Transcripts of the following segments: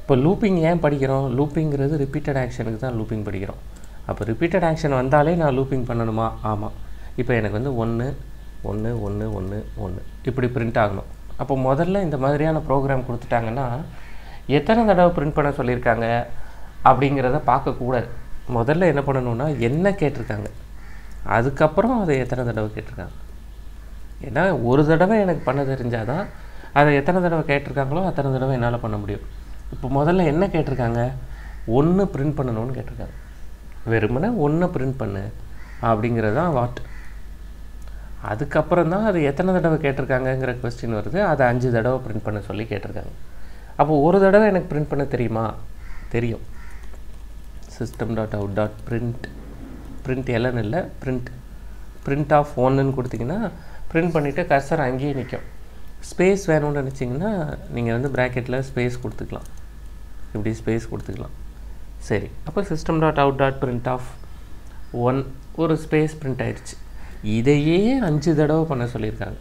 இப்போ லூப்பிங் ஏன் படிக்கிறோம் லூப்பிங்கிறது ரிப்பீட்டட் ஆக்ஷனுக்கு தான் லூப்பிங் படிக்கிறோம் அப்போ ரிப்பீட்டட் ஆக்ஷன் வந்தாலே நான் லூப்பிங் பண்ணணுமா ஆமாம் இப்போ எனக்கு வந்து ஒன்று ஒன்று ஒன்று ஒன்று ஒன்று இப்படி பிரிண்ட் ஆகணும் அப்போ முதல்ல இந்த மாதிரியான ப்ரோக்ராம் கொடுத்துட்டாங்கன்னா எத்தனை தடவை பிரிண்ட் பண்ண சொல்லியிருக்காங்க அப்படிங்கிறத பார்க்கக்கூடாது முதல்ல என்ன பண்ணணும்னா என்ன கேட்டிருக்காங்க அதுக்கப்புறம் அதை எத்தனை தடவை கேட்டிருக்காங்க ஏன்னா ஒரு தடவை எனக்கு பண்ண தெரிஞ்சால் தான் அதை எத்தனை தடவை கேட்டிருக்காங்களோ அத்தனை தடவை என்னால் பண்ண முடியும் இப்போ முதல்ல என்ன கேட்டிருக்காங்க ஒன்று பிரிண்ட் பண்ணணும்னு கேட்டிருக்காங்க வெறுமனே ஒன்று பிரிண்ட் பண்ணு அப்படிங்கிறது தான் வாட் அதுக்கப்புறம் தான் அது எத்தனை தடவை கேட்டிருக்காங்கங்கிற கொஸ்டின் வருது அதை அஞ்சு தடவை பிரிண்ட் பண்ண சொல்லி கேட்டிருக்காங்க அப்போ ஒரு தடவை எனக்கு பிரிண்ட் பண்ண தெரியுமா தெரியும் system dot out dot print print எல்லாம் இல்லை பிரிண்ட் பிரிண்ட் ஆஃப் ஒன்றுன்னு கொடுத்தீங்கன்னா பிரிண்ட் பண்ணிவிட்டு கர்சர் அங்கேயே நிற்கும் ஸ்பேஸ் வேணும்னு நினச்சிங்கன்னா நீங்கள் வந்து ப்ராக்கெட்டில் ஸ்பேஸ் கொடுத்துக்கலாம் இப்படி ஸ்பேஸ் கொடுத்துக்கலாம் சரி அப்போ system dot out dot print of one ஒரு ஸ்பேஸ் பிரிண்ட் ஆயிடுச்சு இதையே அஞ்சு தடவை பண்ண சொல்லியிருக்காங்க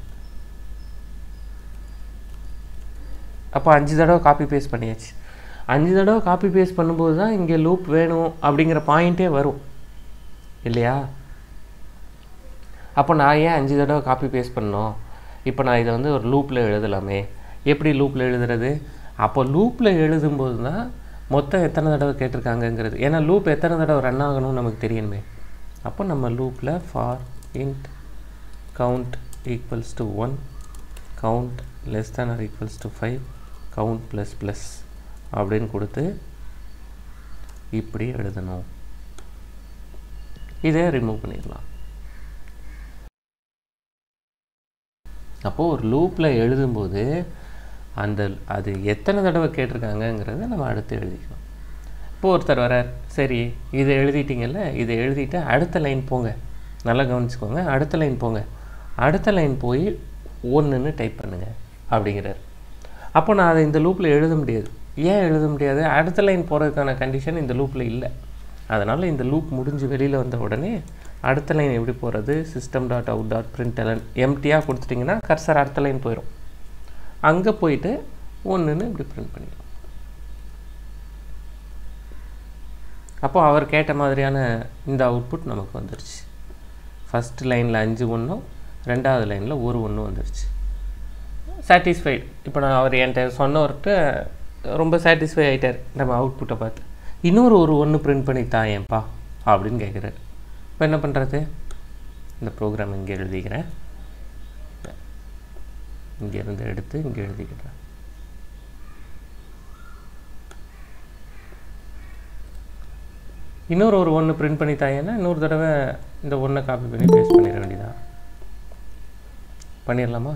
அப்போ அஞ்சு தடவை காப்பி பேஸ்ட் பண்ணியாச்சு அஞ்சு தடவை காப்பி பேஸ்ட் பண்ணும்போது தான் இங்கே லூப் வேணும் அப்படிங்கிற பாயிண்ட்டே வரும் இல்லையா அப்போ நான் ஏன் அஞ்சு தடவை காப்பி பேஸ்ட் பண்ணோம் இப்போ நான் இதை வந்து ஒரு லூப்பில் எழுதலாமே எப்படி லூப்பில் எழுதுறது அப்போ லூப்பில் எழுதும்போது தான் மொத்தம் எத்தனை தடவை கேட்டிருக்காங்கங்கிறது ஏன்னா லூப் எத்தனை தடவை ரன் ஆகணும்னு நமக்கு தெரியணுமே அப்போ நம்ம லூப்பில் for int count equals to one count less than or equals to five count plus plus அப்படின்னு கொடுத்து இப்படி எழுதணும் இதை ரிமூவ் பண்ணிடலாம் அப்போது ஒரு லூப்பில் எழுதும்போது அந்த அது எத்தனை தடவை கேட்டிருக்காங்கங்கிறத நம்ம அடுத்து எழுதிக்கணும் இப்போ ஒருத்தர் வரார் சரி இதை எழுதிட்டீங்கல்ல இதை எழுதிட்டு அடுத்த லைன் போங்க நல்லா கவனிச்சுக்கோங்க அடுத்த லைன் போங்க அடுத்த லைன் போய் ஒன்றுன்னு டைப் பண்ணுங்கள் அப்படிங்கிறார் அப்போ நான் அதை இந்த லூப்பில் எழுத முடியாது ஏன் எழுத முடியாது அடுத்த லைன் போகிறதுக்கான கண்டிஷன் இந்த லூப்பில் இல்லை அதனால் இந்த லூப் முடிஞ்சு வெளியில் வந்த உடனே அடுத்த லைன் எப்படி போகிறது system dot out dot print ln எம்டியாக கொடுத்துட்டிங்கன்னா கர்சர் அடுத்த லைன் போயிடும் அங்கே போயிட்டு ஒன்றுன்னு இப்படி பிரிண்ட் பண்ணிடும் அப்போ அவர் கேட்ட மாதிரியான இந்த அவுட்புட் நமக்கு வந்துருச்சு ஃபஸ்ட் லைனில் அஞ்சு ஒன்றும் ரெண்டாவது லைனில் ஒரு ஒன்று வந்துருச்சு சாட்டிஸ்ஃபைடு இப்போ நான் அவர் என்கிட்ட சொன்னவர்கிட்ட ரொம்ப சாட்டிஸ்ஃபை ஆகிட்டார் நம்ம அவுட்புட்டை பார்த்து இன்னொரு ஒரு ஒன்று பிரிண்ட் பண்ணி தாயேன்ப்பா அப்படின்னு கேட்குறாரு இப்போ என்ன பண்ணுறது இந்த ப்ரோக்ராம் இங்கே எழுதிக்கிறேன் இங்கேருந்து எடுத்து இங்கே எழுதிக்கிறேன் இன்னொரு ஒரு ஒன்று பிரிண்ட் பண்ணி தாயேன்னா இன்னொரு தடவை இந்த ஒன்றை காப்பி பண்ணி பேஸ்ட் பண்ணிட வேண்டியதா பண்ணிடலாமா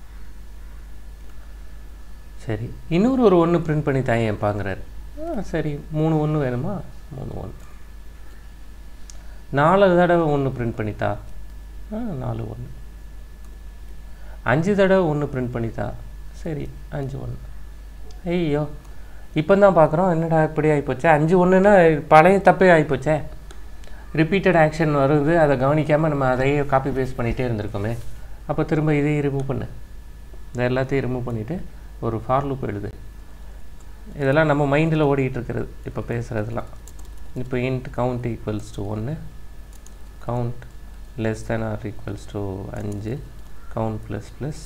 சரி இன்னொரு ஒரு ஒன்று பிரிண்ட் பண்ணி தாயேன்ப்பாங்கிறார் ஆ சரி மூணு ஒன்று வேணுமா மூணு ஒன்று நாலு தடவை ஒன்று பிரிண்ட் பண்ணித்தா ஆ நாலு ஒன்று அஞ்சு தடவை ஒன்று பிரிண்ட் பண்ணித்தா சரி அஞ்சு ஒன்று ஐயோ இப்போ தான் பார்க்குறோம் என்னடா இப்படி ஆகிப்போச்சே அஞ்சு ஒன்றுனா பழைய தப்பே ஆகிப்போச்சே ரிப்பீட்டட் ஆக்ஷன் வருது அதை கவனிக்காமல் நம்ம அதையே காப்பி பேஸ்ட் பண்ணிகிட்டே இருந்திருக்கோமே அப்போ திரும்ப இதையும் ரிமூவ் பண்ணு இதை எல்லாத்தையும் ரிமூவ் பண்ணிவிட்டு ஒரு ஃபார் லூப் எழுது இதெல்லாம் நம்ம மைண்டில் ஓடிக்கிட்டு இருக்கிறது இப்போ பேசுகிறதுலாம் இப்போ இன்ட் கவுண்ட் ஈக்குவல்ஸ் டு ஒன்று count less than or equals to அஞ்சு count plus plus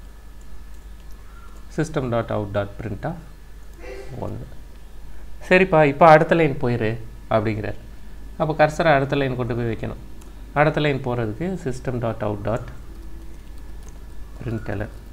system dot out dot print of ஒன்று சரிப்பா இப்போ அடுத்த லைன் போயிரு அப்படிங்கிறார் அப்போ கர்சரை அடுத்த லைன் கொண்டு போய் வைக்கணும் அடுத்த லைன் போகிறதுக்கு system dot out dot print ln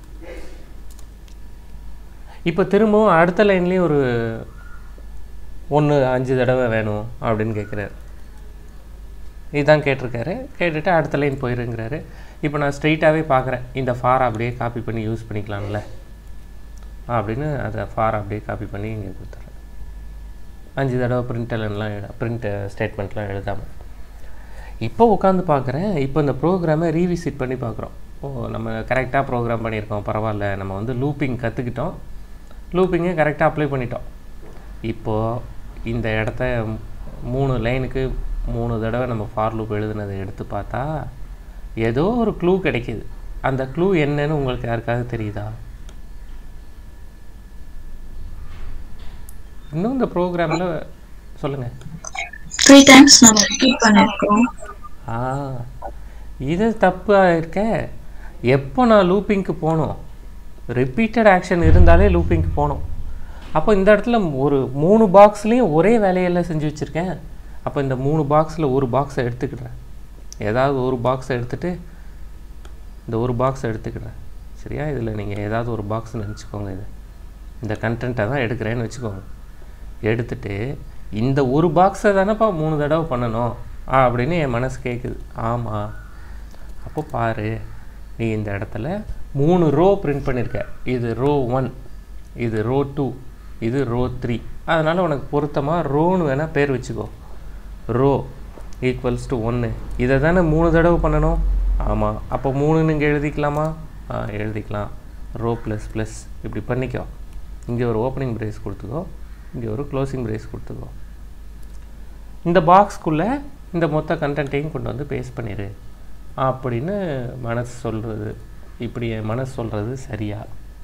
இப்போ திரும்பவும் அடுத்த லைன்லேயும் ஒரு ஒன்று அஞ்சு தடவை வேணும் அப்படின்னு கேட்குறாரு இதுதான் கேட்டிருக்காரு கேட்டுட்டு அடுத்த லைன் போயிருங்கிறாரு இப்போ நான் ஸ்ட்ரெயிட்டாகவே பார்க்குறேன் இந்த ஃபார் அப்படியே காப்பி பண்ணி யூஸ் பண்ணிக்கலாம்ல அப்படின்னு அதை ஃபார் அப்படியே காப்பி பண்ணி இங்கே கொடுத்துட்றேன் அஞ்சு தடவை பிரிண்ட் எல்லாம் எழுத பிரிண்ட் ஸ்டேட்மெண்ட்லாம் எழுதாமல் இப்போ உட்காந்து பார்க்குறேன் இப்போ இந்த ப்ரோக்ராமை ரீவிசிட் பண்ணி பார்க்குறோம் ஓ நம்ம கரெக்டாக ப்ரோக்ராம் பண்ணியிருக்கோம் பரவாயில்ல நம்ம வந்து லூப்பிங் கற்றுக்கிட்டோம் லூப்பிங்கை கரெக்டாக அப்ளை பண்ணிட்டோம் இப்போது இந்த இடத்த மூணு லைனுக்கு மூணு தடவை நம்ம ஃபார் லூப் எழுதுனதை எடுத்து பார்த்தா ஏதோ ஒரு க்ளூ கிடைக்கிது அந்த க்ளூ என்னன்னு உங்களுக்கு யாருக்காவது தெரியுதா இன்னும் இந்த ப்ரோக்ராமில் சொல்லுங்கள் த்ரீ டைம்ஸ் நம்ம ரிப்பீட் பண்ணியிருக்கோம் ஆ இது தப்பாக இருக்க எப்போ நான் லூப்பிங்க்கு போகணும் ரிப்பீட்டட் ஆக்ஷன் இருந்தாலே லூப்பிங்க்கு போகணும் அப்போ இந்த இடத்துல ஒரு மூணு பாக்ஸ்லேயும் ஒரே வேலையெல்லாம் செஞ்சு வச்சுருக்கேன் அப்போ இந்த மூணு பாக்ஸில் ஒரு பாக்ஸை எடுத்துக்கிடுறேன் ஏதாவது ஒரு பாக்ஸை எடுத்துட்டு இந்த ஒரு பாக்ஸை எடுத்துக்கிடுறேன் சரியா இதில் நீங்கள் ஏதாவது ஒரு பாக்ஸ் நினச்சிக்கோங்க இது இந்த கண்டென்ட்டை தான் எடுக்கிறேன்னு வச்சுக்கோங்க எடுத்துட்டு இந்த ஒரு பாக்ஸை தானேப்பா மூணு தடவை பண்ணணும் ஆ அப்படின்னு என் மனசு கேட்குது ஆமாம் அப்போ பாரு நீ இந்த இடத்துல மூணு ரோ பிரிண்ட் பண்ணியிருக்க இது ரோ ஒன் இது ரோ டூ இது ரோ த்ரீ அதனால் உனக்கு பொருத்தமாக ரோன்னு வேணால் பேர் வச்சுக்கோ ரோ ஈக்குவல்ஸ் டு ஒன்று இதை தானே மூணு தடவை பண்ணணும் ஆமாம் அப்போ மூணுன்னு இங்கே எழுதிக்கலாமா ஆ எழுதிக்கலாம் ரோ ப்ளஸ் ப்ளஸ் இப்படி பண்ணிக்கோ இங்கே ஒரு ஓப்பனிங் பிரேஸ் கொடுத்துக்கோ இங்கே ஒரு க்ளோசிங் பிரேஸ் கொடுத்துக்கோ இந்த பாக்ஸ்க்குள்ளே இந்த மொத்த கண்டென்ட்டையும் கொண்டு வந்து பேஸ்ட் பண்ணிடு அப்படின்னு மனசு சொல்கிறது இப்படி என் மனசு சொல்கிறது சரியா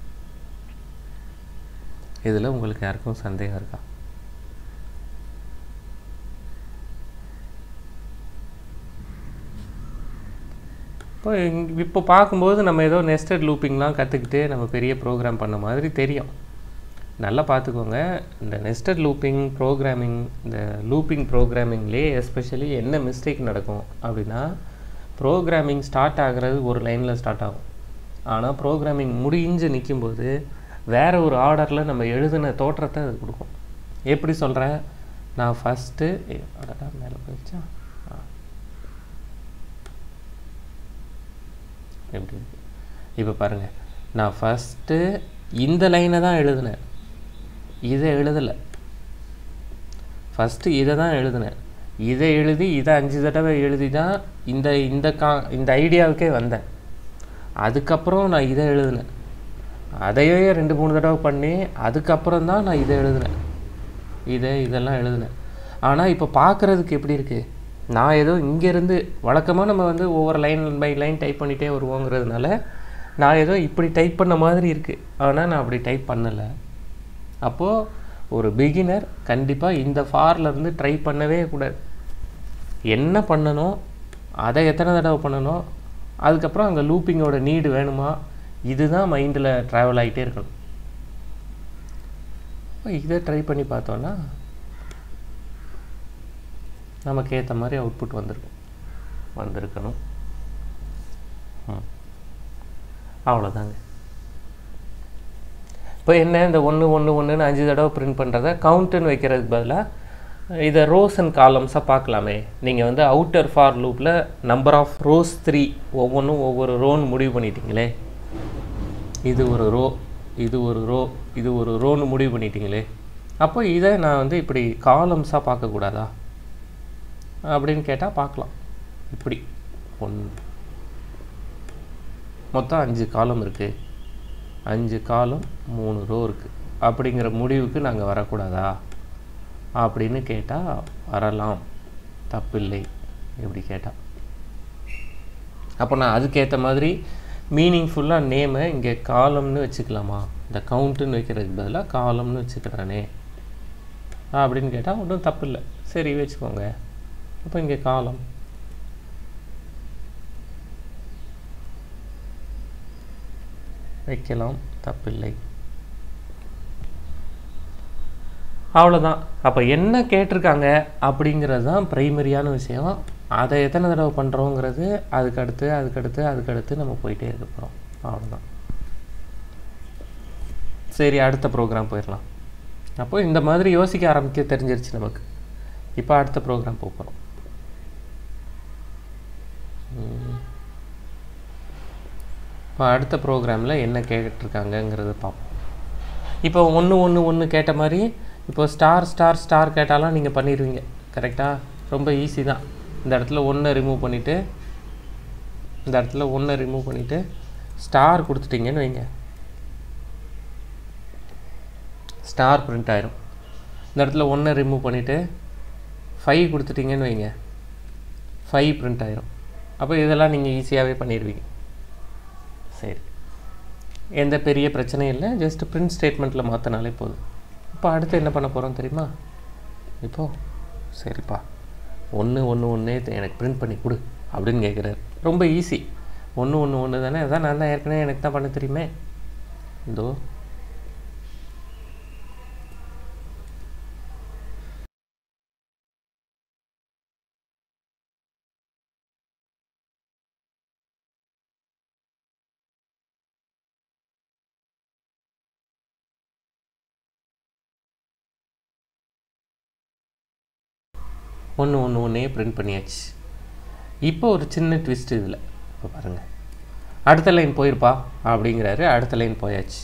இதில் உங்களுக்கு யாருக்கும் சந்தேகம் இருக்கா இப்போ இங்க- இப்போ பார்க்கும்போது நம்ம ஏதோ நெஸ்டட் லூப்பிங்லாம் கற்றுக்கிட்டு நம்ம பெரிய ப்ரோக்ராம் பண்ண மாதிரி தெரியும் நல்லா பார்த்துக்கோங்க இந்த நெஸ்டட் லூப்பிங் ப்ரோக்ராமிங் இந்த லூப்பிங் ப்ரோக்ராமிங்லேயே எஸ்பெஷலி என்ன மிஸ்டேக் நடக்கும் அப்படின்னா ப்ரோக்ராமிங் ஸ்டார்ட் ஆகுறது ஒரு லைனில் ஸ்டார்ட் ஆகும் ஆனால் ப்ரோக்ராமிங் முடிஞ்சு நிக்கும்போது வேற ஒரு ஆர்டரில் நம்ம எழுதின தோற்றத்தை அது கொடுக்கும் எப்படி சொல்கிறேன் நான் ஃபஸ்ட்டு மேலே போயிடுச்சா ஆ எப்படி இருக்கு இப்போ பாருங்கள் நான் ஃபஸ்ட்டு இந்த லைனை தான் எழுதினேன் இதை எழுதலை ஃபஸ்ட்டு இதை தான் எழுதினேன் இதை எழுதி இதை அஞ்சு தடவை எழுதி தான் இந்த இந்த கா இந்த ஐடியாவுக்கே வந்தேன் அதுக்கப்புறம் நான் இதை எழுதினேன் அதையே ரெண்டு மூணு தடவை பண்ணி அதுக்கப்புறம் தான் நான் இதை எழுதினேன் இதை இதெல்லாம் எழுதினேன் ஆனால் இப்போ பார்க்குறதுக்கு எப்படி இருக்குது நான் ஏதோ இங்கேருந்து வழக்கமாக நம்ம வந்து ஒவ்வொரு லைன் பை லைன் டைப் பண்ணிகிட்டே வருவோங்கிறதுனால நான் ஏதோ இப்படி டைப் பண்ண மாதிரி இருக்குது ஆனால் நான் அப்படி டைப் பண்ணலை அப்போது ஒரு பிகினர் கண்டிப்பாக இந்த ஃபார்ல இருந்து ட்ரை பண்ணவே கூடாது என்ன பண்ணணும் அதை எத்தனை தடவை பண்ணணும் அதுக்கப்புறம் அங்கே லூப்பிங்கோட நீடு வேணுமா இதுதான் மைண்டில் ட்ராவல் ஆகிட்டே இருக்கணும் அப்ப இதை ட்ரை பண்ணி பார்த்தோன்னா நமக்கு ஏற்ற மாதிரி அவுட்புட் வந்திருக்கும் வந்திருக்கணும் ம். அவ்வளோதாங்க இப்போ என்ன இந்த ஒன்று ஒன்று ஒன்றுன்னு அஞ்சு தடவை பிரிண்ட் பண்ணுறத கவுண்ட்டுன்னு வைக்கிறதுக்கு பதிலாக இதை ரோஸ் அண்ட் காலம்ஸாக பார்க்கலாமே நீங்கள் வந்து அவுட்டர் ஃபார் லூப்பில் நம்பர் ஆஃப் ரோஸ் த்ரீ ஒவ்வொன்றும் ஒவ்வொரு ரோன்னு முடிவு பண்ணிட்டீங்களே இது ஒரு ரோ இது ஒரு ரோ இது ஒரு ரோன்னு முடிவு பண்ணிட்டீங்களே அப்போ இதை நான் வந்து இப்படி காலம்ஸாக பார்க்கக்கூடாதா அப்படின்னு கேட்டால் பார்க்கலாம் இப்படி ஒன்று மொத்தம் அஞ்சு காலம் இருக்குது அஞ்சு காலம் மூணு ரோ இருக்குது அப்படிங்கிற முடிவுக்கு நாங்கள் வரக்கூடாதா அப்படின்னு கேட்டால் வரலாம் தப்பில்லை இப்படி கேட்டால் அப்போ நான் அதுக்கேற்ற மாதிரி மீனிங்ஃபுல்லாக நேமை இங்கே காலம்னு வச்சுக்கலாமா இந்த கவுண்ட்டுன்னு வைக்கிறதுக்கு பதிலாக காலம்னு வச்சுக்கிறானே அப்படின்னு கேட்டால் ஒன்றும் தப்பு இல்லை சரி வச்சுக்கோங்க அப்போ இங்கே காலம் வைக்கலாம் தப்பில்லை அவ்வளோதான் அப்போ என்ன கேட்டிருக்காங்க அப்படிங்கிறது தான் ப்ரைமரியான விஷயம் அதை எத்தனை தடவை பண்ணுறோங்கிறது அதுக்கடுத்து அதுக்கடுத்து அதுக்கடுத்து நம்ம போயிட்டே இருக்க போகிறோம் அவ்வளோதான் சரி அடுத்த ப்ரோக்ராம் போயிடலாம் அப்போ இந்த மாதிரி யோசிக்க ஆரம்பிக்க தெரிஞ்சிருச்சு நமக்கு இப்போ அடுத்த ப்ரோக்ராம் போக போகிறோம் இப்போ அடுத்த ப்ரோக்ராமில் என்ன கேட்டிருக்காங்கங்கிறத பார்ப்போம் இப்போ ஒன்று ஒன்று ஒன்று கேட்ட மாதிரி இப்போ ஸ்டார் ஸ்டார் ஸ்டார் கேட்டாலும் நீங்கள் பண்ணிடுவீங்க கரெக்டாக ரொம்ப ஈஸி தான் இந்த இடத்துல ஒன்றை ரிமூவ் பண்ணிவிட்டு இந்த இடத்துல ஒன்றை ரிமூவ் பண்ணிவிட்டு ஸ்டார் கொடுத்துட்டீங்கன்னு வைங்க ஸ்டார் பிரிண்ட் ஆயிரும் இந்த இடத்துல ஒன்றை ரிமூவ் பண்ணிவிட்டு ஃபைவ் கொடுத்துட்டீங்கன்னு வைங்க ஃபைவ் பிரிண்ட் ஆயிரும் அப்போ இதெல்லாம் நீங்கள் ஈஸியாகவே பண்ணிடுவீங்க சரி எந்த பெரிய பிரச்சனையும் இல்லை ஜஸ்ட் பிரிண்ட் ஸ்டேட்மெண்ட்டில் மாற்றினாலே போதும் இப்போ அடுத்து என்ன பண்ண போகிறோம் தெரியுமா இப்போ சரிப்பா ஒன்று ஒன்று ஒன்றே எனக்கு பிரிண்ட் பண்ணி கொடு அப்படின்னு கேட்குறாரு ரொம்ப ஈஸி ஒன்று ஒன்று ஒன்று தானே அதான் நான் தான் ஏற்கனவே எனக்கு தான் பண்ண தெரியுமே இதோ ஒன்று ஒன்று ஒன்றே பிரிண்ட் பண்ணியாச்சு இப்போ ஒரு சின்ன ட்விஸ்ட் இதில் இப்போ பாருங்கள் அடுத்த லைன் போயிருப்பா அப்படிங்கிறாரு அடுத்த லைன் போயாச்சு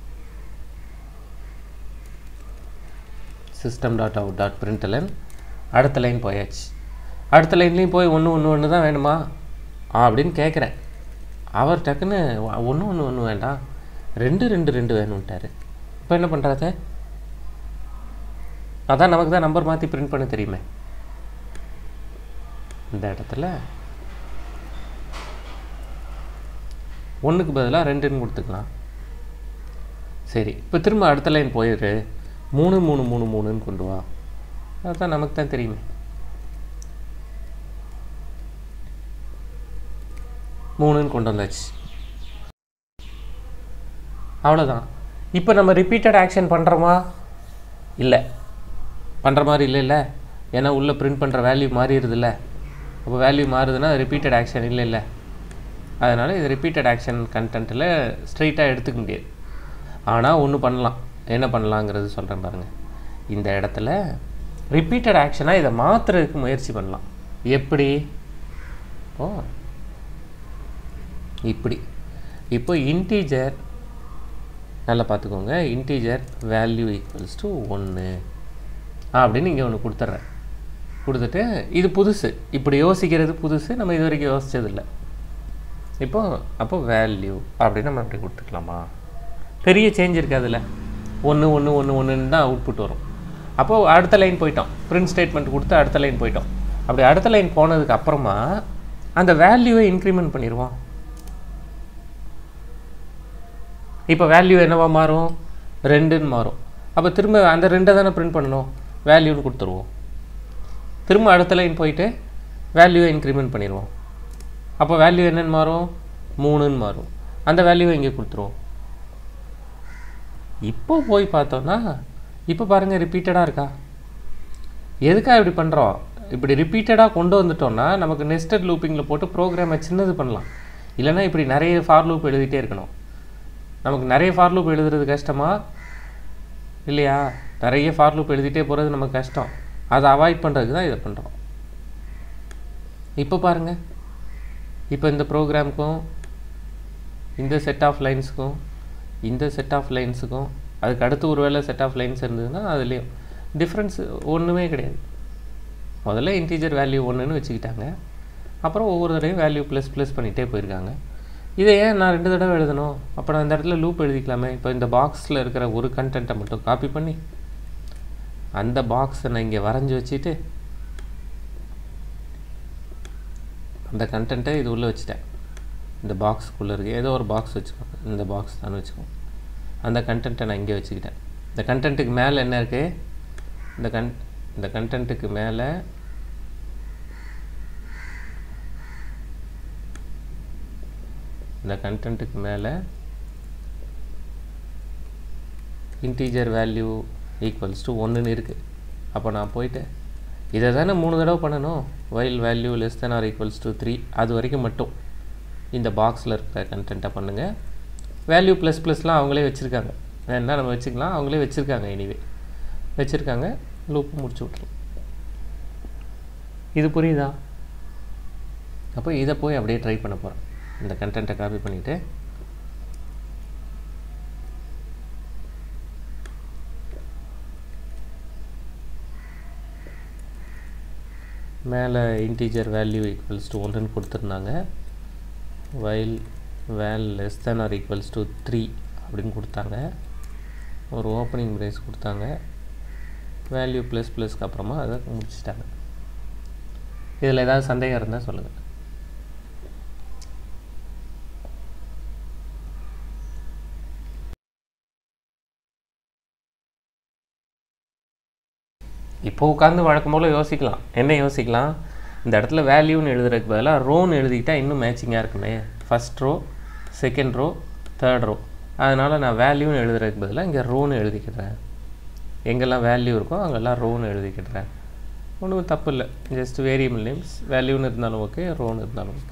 system dot out dot println அடுத்த லைன் போயாச்சு அடுத்த லைன்லேயும் போய் ஒன்று ஒன்று ஒன்று தான் வேணுமா அப்படின்னு கேட்குறேன் அவர் டக்குன்னு ஒன்று ஒன்று ஒன்று வேண்டாம் ரெண்டு ரெண்டு ரெண்டு வேணும்ட்டாரு இப்போ என்ன பண்ணுறாரு அதான் நமக்கு தான் நம்பர் மாற்றி பிரிண்ட் பண்ண தெரியுமே இந்த இடத்துல ஒன்றுக்கு பதிலாக ரெண்டுன்னு கொடுத்துக்கலாம் சரி இப்போ திரும்ப அடுத்த லைன் போயிடு மூணு மூணு மூணு மூணுன்னு கொண்டு வா அதுதான் நமக்கு தான் தெரியுமே மூணுன்னு கொண்டு வந்தாச்சு அவ்வளோதான் இப்போ நம்ம ரிப்பீட்டட் ஆக்ஷன் பண்ணுறோமா இல்லை பண்ணுற மாதிரி இல்லை இல்லை ஏன்னா உள்ளே பிரிண்ட் பண்ணுற வேல்யூ மாறிடுதுல்ல அப்போ வேல்யூ மாறுதுன்னா ரிப்பீட்டட் ஆக்ஷன் இல்லை இல்லை அதனால் இது ரிப்பீட்டட் ஆக்ஷன் கண்டென்ட்டில் ஸ்ட்ரைட்டாக எடுத்துக்க முடியாது ஆனால் ஒன்று பண்ணலாம் என்ன பண்ணலாங்கிறது சொல்கிறேன் பாருங்கள் இந்த இடத்துல ரிப்பீட்டட் ஆக்ஷனாக இதை மாற்றுறதுக்கு முயற்சி பண்ணலாம் எப்படி ஓ இப்படி இப்போ இன்டீஜர் நல்லா பார்த்துக்கோங்க இன்டீஜர் வேல்யூ ஈக்குவல்ஸ் டு ஒன்று அப்படின்னு இங்கே ஒன்று கொடுத்துட்றேன் கொடுத்துட்டு இது புதுசு இப்படி யோசிக்கிறது புதுசு நம்ம இது வரைக்கும் யோசித்ததில்லை இப்போ அப்போ வேல்யூ அப்படின்னு நம்ம அப்படி கொடுத்துக்கலாமா பெரிய சேஞ்ச் இருக்குது அதில் ஒன்று ஒன்று ஒன்று ஒன்றுன்னு தான் அவுட்புட் வரும் அப்போது அடுத்த லைன் போயிட்டோம் பிரிண்ட் ஸ்டேட்மெண்ட் கொடுத்து அடுத்த லைன் போயிட்டோம் அப்படி அடுத்த லைன் போனதுக்கு அப்புறமா அந்த வேல்யூவை இன்க்ரிமெண்ட் பண்ணிடுவோம் இப்போ வேல்யூ என்னவா மாறும் ரெண்டுன்னு மாறும் அப்போ திரும்ப அந்த ரெண்டை தானே பிரிண்ட் பண்ணணும் வேல்யூன்னு கொடுத்துருவோம் திரும்ப அடுத்த லைன் போயிட்டு வேல்யூவை இன்க்ரிமெண்ட் பண்ணிடுவோம் அப்போ வேல்யூ என்னன்னு மாறும் மூணுன்னு மாறும் அந்த வேல்யூவை இங்கே கொடுத்துருவோம் இப்போ போய் பார்த்தோன்னா இப்போ பாருங்கள் ரிப்பீட்டடாக இருக்கா எதுக்காக இப்படி பண்ணுறோம் இப்படி ரிப்பீட்டடாக கொண்டு வந்துட்டோம்னா நமக்கு நெஸ்டட் லூப்பிங்கில் போட்டு ப்ரோக்ராமை சின்னது பண்ணலாம் இல்லைன்னா இப்படி நிறைய ஃபார் லூப் எழுதிட்டே இருக்கணும் நமக்கு நிறைய ஃபார் லூப் எழுதுறது கஷ்டமா இல்லையா நிறைய ஃபார் லூப் எழுதிட்டே போகிறது நமக்கு கஷ்டம் அதை அவாய்ட் பண்ணுறதுக்கு தான் இதை பண்ணுறோம் இப்போ பாருங்கள் இப்போ இந்த ப்ரோக்ராமுக்கும் இந்த செட் ஆஃப் லைன்ஸுக்கும் இந்த செட் ஆஃப் லைன்ஸுக்கும் அதுக்கு அடுத்து ஒரு வேளை செட் ஆஃப் லைன்ஸ் இருந்ததுன்னா அதுலேயும் டிஃப்ரென்ஸ் ஒன்றுமே கிடையாது முதல்ல இன்டீஜர் வேல்யூ ஒன்றுன்னு வச்சுக்கிட்டாங்க அப்புறம் ஒவ்வொரு தடவையும் வேல்யூ ப்ளஸ் ப்ளஸ் பண்ணிகிட்டே போயிருக்காங்க இதை ஏன் நான் ரெண்டு தடவை எழுதணும் அப்போ நான் இந்த இடத்துல லூப் எழுதிக்கலாமே இப்போ இந்த பாக்ஸில் இருக்கிற ஒரு கண்டென்ட்டை மட்டும் காப்பி பண்ணி அந்த பாக்ஸை நான் இங்கே வரைஞ்சி வச்சுட்டு அந்த கண்டென்ட்டை இது உள்ளே வச்சுட்டேன் இந்த பாக்ஸுக்குள்ளே இருக்கு ஏதோ ஒரு பாக்ஸ் வச்சுக்கோங்க இந்த பாக்ஸ் தான் வச்சுக்கோங்க அந்த கண்டென்ட்டை நான் இங்கே வச்சுக்கிட்டேன் இந்த கண்டென்ட்டுக்கு மேலே என்ன இருக்குது இந்த கன் இந்த கண்டென்ட்டுக்கு மேலே இந்த கண்டென்ட்டுக்கு மேலே இன்டீஜர் வேல்யூ ஈக்குவல்ஸ் டு ஒன்றுன்னு இருக்குது அப்போ நான் போயிட்டு இதை தானே மூணு தடவை பண்ணணும் while value less than or equals to three அது வரைக்கும் மட்டும் இந்த பாக்ஸில் இருக்கிற கண்டென்ட்டை பண்ணுங்கள் வேல்யூ ப்ளஸ் ப்ளஸ்லாம் அவங்களே வச்சுருக்காங்க வேணா நம்ம வச்சுக்கலாம் அவங்களே வச்சுருக்காங்க எனிவே வச்சுருக்காங்க லூப்பு முடிச்சு விட்ருலாம் இது புரியுதா அப்போ இதை போய் அப்படியே ட்ரை பண்ண போகிறேன் இந்த கண்டென்ட்டை காப்பி பண்ணிவிட்டு மேலே இன்டீஜர் வேல்யூ ஈக்குவல்ஸ் டு ஒன்றுன்னு கொடுத்துருந்தாங்க while val less than or equals to three அப்படின்னு கொடுத்தாங்க ஒரு ஓப்பனிங் பிரேஸ் கொடுத்தாங்க வேல்யூ ப்ளஸ் ப்ளஸ்க்கு அப்புறமா அதை முடிச்சிட்டாங்க இதில் ஏதாவது சந்தேகம் இருந்தால் சொல்லுங்கள் இப்போ உட்காந்து வழக்கம் போல் யோசிக்கலாம் என்ன யோசிக்கலாம் இந்த இடத்துல வேல்யூன்னு எழுதுறதுக்கு பதிலாக ரோன்னு எழுதிக்கிட்டா இன்னும் மேட்சிங்காக இருக்குமே first row second row third row அதனால் நான் வேல்யூன்னு எழுதுறதுக்கு பதிலாக இங்கே ரோன்னு எழுதிக்கிடுறேன் எங்கெல்லாம் வேல்யூ இருக்கோ அங்கெல்லாம் ரோன்னு எழுதிக்கிடுறேன் ஒன்றும் தப்பு இல்லை ஜஸ்ட் வேரியபிள் நேம்ஸ் வேல்யூன்னு இருந்தாலும் ஓகே ரோன்னு இருந்தாலும் okay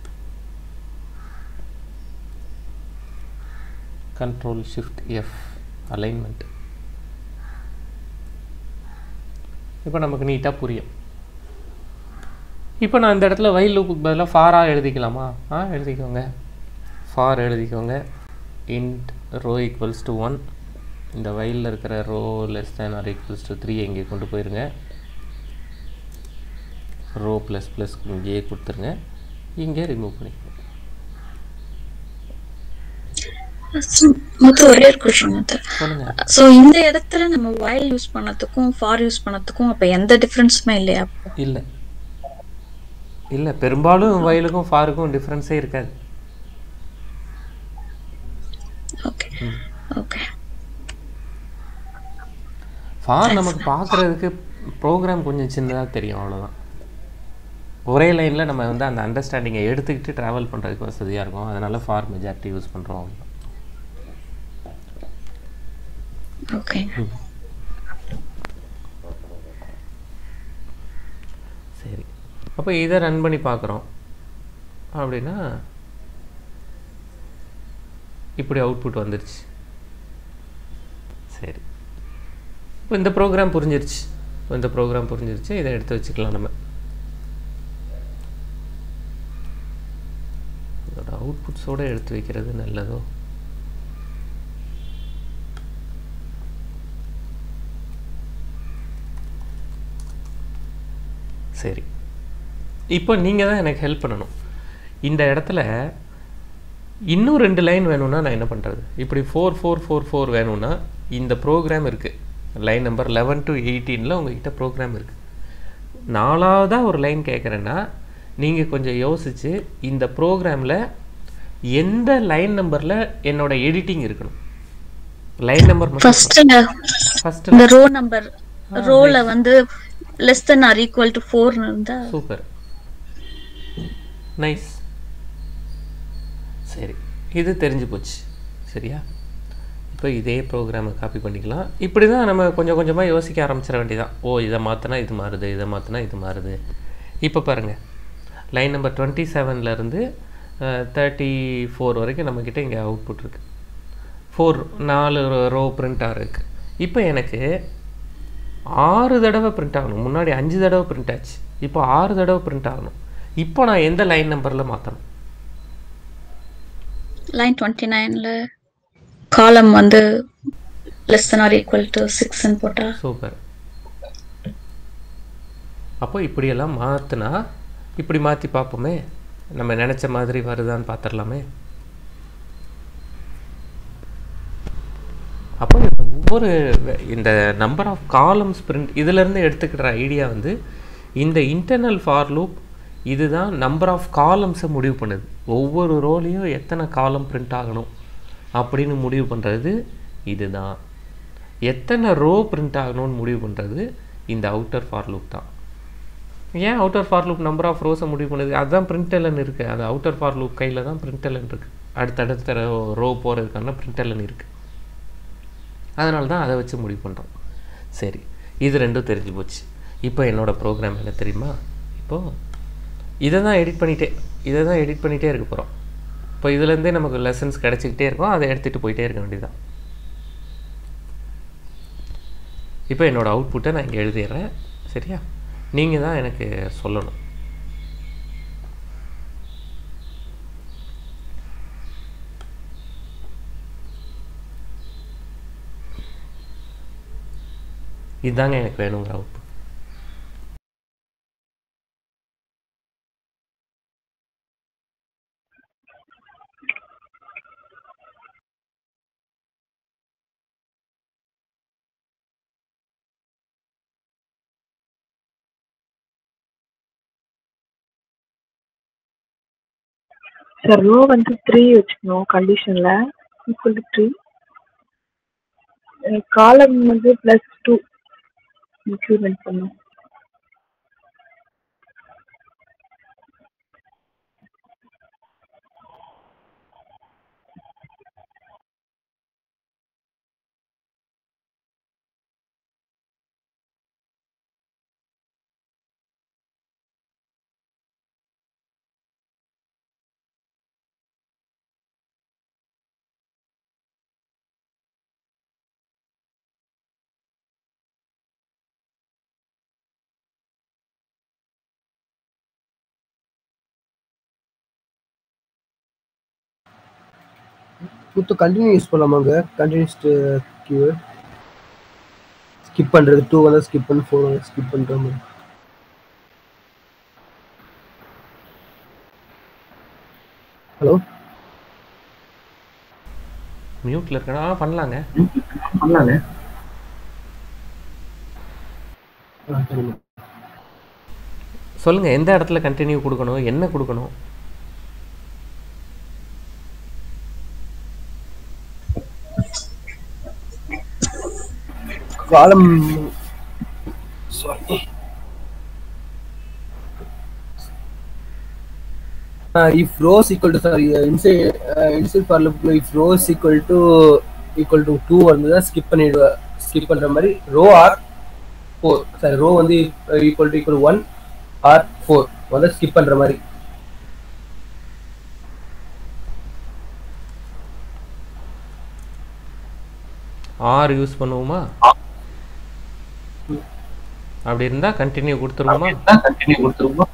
control shift F alignment இப்போ நமக்கு நீட்டாக புரியும் இப்போ நான் இந்த இடத்துல வயல் லூப்புக்கு பதிலாக ஃபாராக எழுதிக்கலாமா ஆ எழுதிக்கோங்க ஃபார் எழுதிக்கோங்க int row equals to one இந்த வயலில் இருக்கிற row less than or equals to three இங்கே கொண்டு போயிருங்க ரோ ப்ளஸ் ப்ளஸ் இங்கேயே கொடுத்துருங்க இங்கே ரிமூவ் பண்ணிக்கோங்க முத்து ஒரே ஒரு கொஸ்டின் முத்து சொல்லுங்கள் சோ இந்த இடத்துல நம்ம வயல் யூஸ் பண்ணதுக்கும் ஃபார் யூஸ் பண்ணதுக்கும் அப்ப எந்த டிஃபரன்ஸுமே இல்லையா அப்போ இல்லை இல்லை பெரும்பாலும் வயலுக்கும் ஃபாருக்கும் டிஃப்ரென்ஸே இருக்காது ஓகே ஓகே ஃபார் நமக்கு பார்க்குறதுக்கு ப்ரோக்ராம் கொஞ்சம் சின்னதாக தெரியும் அவ்வளோதான் ஒரே லைனில் நம்ம வந்து அந்த அண்டர்ஸ்டாண்டிங்கை எடுத்துக்கிட்டு ட்ராவல் பண்ணுறதுக்கு வசதியாக இருக்கும் அதனால் ஃபார் மெஜாரிட்டி யூஸ் பண்ணுறோம் அவ்வளோதான் ஓகே சரி அப்போ இதை ரன் பண்ணி பார்க்குறோம் அப்படின்னா இப்படி அவுட்புட் வந்துருச்சு சரி இப்போ இந்த ப்ரோக்ராம் புரிஞ்சிருச்சு இப்போ இந்த ப்ரோக்ராம் புரிஞ்சிருச்சு இதை எடுத்து வச்சுக்கலாம் நம்ம இதோட அவுட்புட்ஸோடு எடுத்து வைக்கிறது நல்லதோ சரி இப்போ நீங்கள் தான் எனக்கு ஹெல்ப் பண்ணணும் இந்த இடத்துல இன்னும் ரெண்டு லைன் வேணும்னா நான் என்ன பண்ணுறது இப்படி ஃபோர் ஃபோர் ஃபோர் ஃபோர் வேணும்னா இந்த ப்ரோக்ராம் இருக்குது லைன் நம்பர் லெவன் டு எயிட்டீனில் உங்ககிட்ட ப்ரோக்ராம் இருக்குது நாலாவதாக ஒரு லைன் கேட்குறேன்னா நீங்கள் கொஞ்சம் யோசித்து இந்த ப்ரோக்ராமில் எந்த லைன் நம்பரில் என்னோட எடிட்டிங் இருக்கணும் லைன் நம்பர் மட்டும் ஃபர்ஸ்ட் ஃபஸ்ட்டு இந்த ரோ நம்பர் ரோல வந்து less than or equal to four இருந்தா சூப்பர் நைஸ் சரி இது தெரிஞ்சு போச்சு சரியா இப்போ இதே ப்ரோக்ராமை காப்பி பண்ணிக்கலாம் இப்படி தான் நம்ம கொஞ்சம் கொஞ்சமாக யோசிக்க ஆரம்பிச்சிட வேண்டியதான் ஓ இதை மாற்றினா இது மாறுது இதை மாற்றினா இது மாறுது இப்போ பாருங்கள் லைன் நம்பர் டுவெண்ட்டி செவன்லேருந்து தேர்ட்டி ஃபோர் வரைக்கும் நம்மக்கிட்ட இங்கே அவுட்புட் இருக்குது ஃபோர் நாலு ரோ பிரிண்ட்டாக இருக்குது இப்போ எனக்கு ஆறு தடவை பிரிண்ட் ஆகணும் முன்னாடி அஞ்சு தடவை பிரிண்ட் ஆச்சு இப்போ ஆறு தடவை பிரிண்ட் ஆகணும் இப்போ நான் எந்த லைன் நம்பரில் மாற்றணும் லைன் டுவெண்ட்டி நைன்ல காலம் வந்து less than or equal to சிக்ஸ்ன்னு போட்டா சூப்பர் அப்போ இப்படியெல்லாம் மாற்றினா இப்படி மாற்றி பார்ப்போமே நம்ம நினச்ச மாதிரி வருதான்னு பார்த்துடலாமே அப்போ இந்த ஒவ்வொரு வே- இந்த நம்பர் ஆஃப் காலம்ஸ் பிரிண்ட் இதிலேருந்து எடுத்துக்கிற ஐடியா வந்து இந்த இன்டர்னல் ஃபார் லூப் இதுதான் நம்பர் ஆஃப் காலம்ஸை முடிவு பண்ணுது ஒவ்வொரு ரோலையும் எத்தனை காலம் பிரிண்ட் ஆகணும் அப்படின்னு முடிவு பண்ணுறது இதுதான் எத்தனை ரோ பிரிண்ட் ஆகணும்னு முடிவு பண்ணுறது இந்த அவுட்டர் ஃபார் லூப் தான் ஏன் outer for loop number of ரோஸை முடிவு பண்ணுது அதுதான் பிரிண்டலன் இருக்குது அந்த அவுட்டர் ஃபார் லூப் கையில் தான் பிரிண்டலன் இருக்குது அடுத்தடுத்த ரோ போகிறதுக்கான பிரிண்டலன் இருக்குது அதனால தான் அதை வச்சு முடிவு பண்ணுறோம் சரி இது ரெண்டும் தெரிஞ்சு போச்சு இப்போ என்னோட ப்ரோக்ராம் என்ன தெரியுமா இப்போது இதை தான் எடிட் பண்ணிகிட்டே இதை தான் எடிட் பண்ணிகிட்டே இருக்க போகிறோம் இப்போ இதுலேருந்தே நமக்கு லெசன்ஸ் கிடச்சிக்கிட்டே இருக்கும் அதை எடுத்துகிட்டு போயிட்டே இருக்க வேண்டியதுதான் இப்போ என்னோட அவுட்புட்டை நான் இங்கே எழுதிடுறேன் சரியா நீங்கள் தான் எனக்கு சொல்லணும் இதுதாங்க எனக்கு வேணுங்கிற அவுட்புட் சார் ரோ வந்து த்ரீ வச்சுக்கணும் கண்டிஷனில் ஈக்குவல் டு த்ரீ காலம் வந்து ப்ளஸ் டூ இன்க்ரிமெண்ட் பண்ணும் குத்து கண்டினியூ யூஸ் பண்ணலாமாங்க கண்டினியூஸ் கீவேர்ட் ஸ்கிப் பண்ணுறது டூ வந்து ஸ்கிப் பண்ணி ஃபோர் வந்து ஸ்கிப் பண்ணுற மாதிரி ஹலோ மியூட்டில் இருக்கணும் ஆ பண்ணலாங்க பண்ணலாங்க ஆ சரிங்க சொல்லுங்கள் எந்த இடத்துல கண்டினியூ கொடுக்கணும் என்ன கொடுக்கணும் column sorry if rho is equal to sorry uh, inside uh, inside for loop if rho is equal to equal to 2 வந்ததா ஸ்கிப் பண்ணிடுவ ஸ்கிப் பண்ற மாதிரி ரோ ஆர் 4 சாரி ரோ வந்து ஈக்குவல் டு ஈக்குவல் 1 ஆர் 4 வந்து skip பண்ற மாதிரி R use பண்ணுவோமா அப்படி இருந்தால் கண்டினியூ கொடுத்துருவோமா கண்டினியூ கொடுத்துருவோம்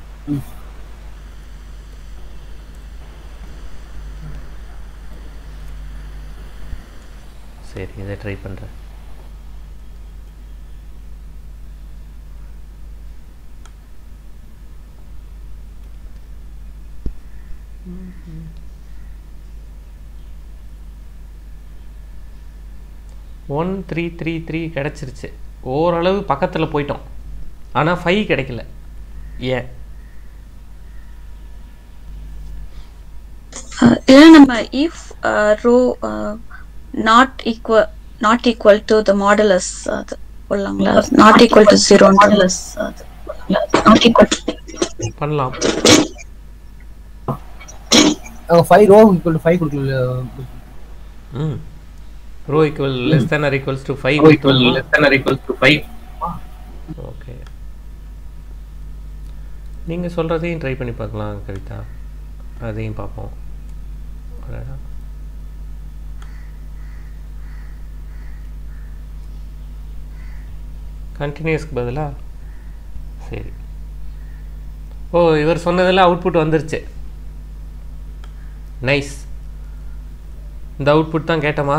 சரி இதை ட்ரை பண்ணுறேன் ஒன் த்ரீ த்ரீ த்ரீ கிடச்சிருச்சு ஓரளவு பக்கத்தில் போயிட்டோம் ஆனால் ஃபைவ் கிடைக்கல ஏன் இல்லை நம்ம if row not equal not equal to the modulus அது போடலாங்களா not equal to zero modulus அது நாட் ஈக்குவல் பண்ணலாம் அவங்க five row equal to five கொடுக்கல ம் row equal less than or equals to five okay நீங்கள் சொல்கிறதையும் ட்ரை பண்ணி பார்க்கலாம் கவிதா அதையும் பார்ப்போம் அடடா. கண்டினியூஸ்க்கு பதிலாக சரி ஓ இவர் சொன்னதில் அவுட்புட் வந்துருச்சு நைஸ் இந்த அவுட்புட் தான் கேட்டோமா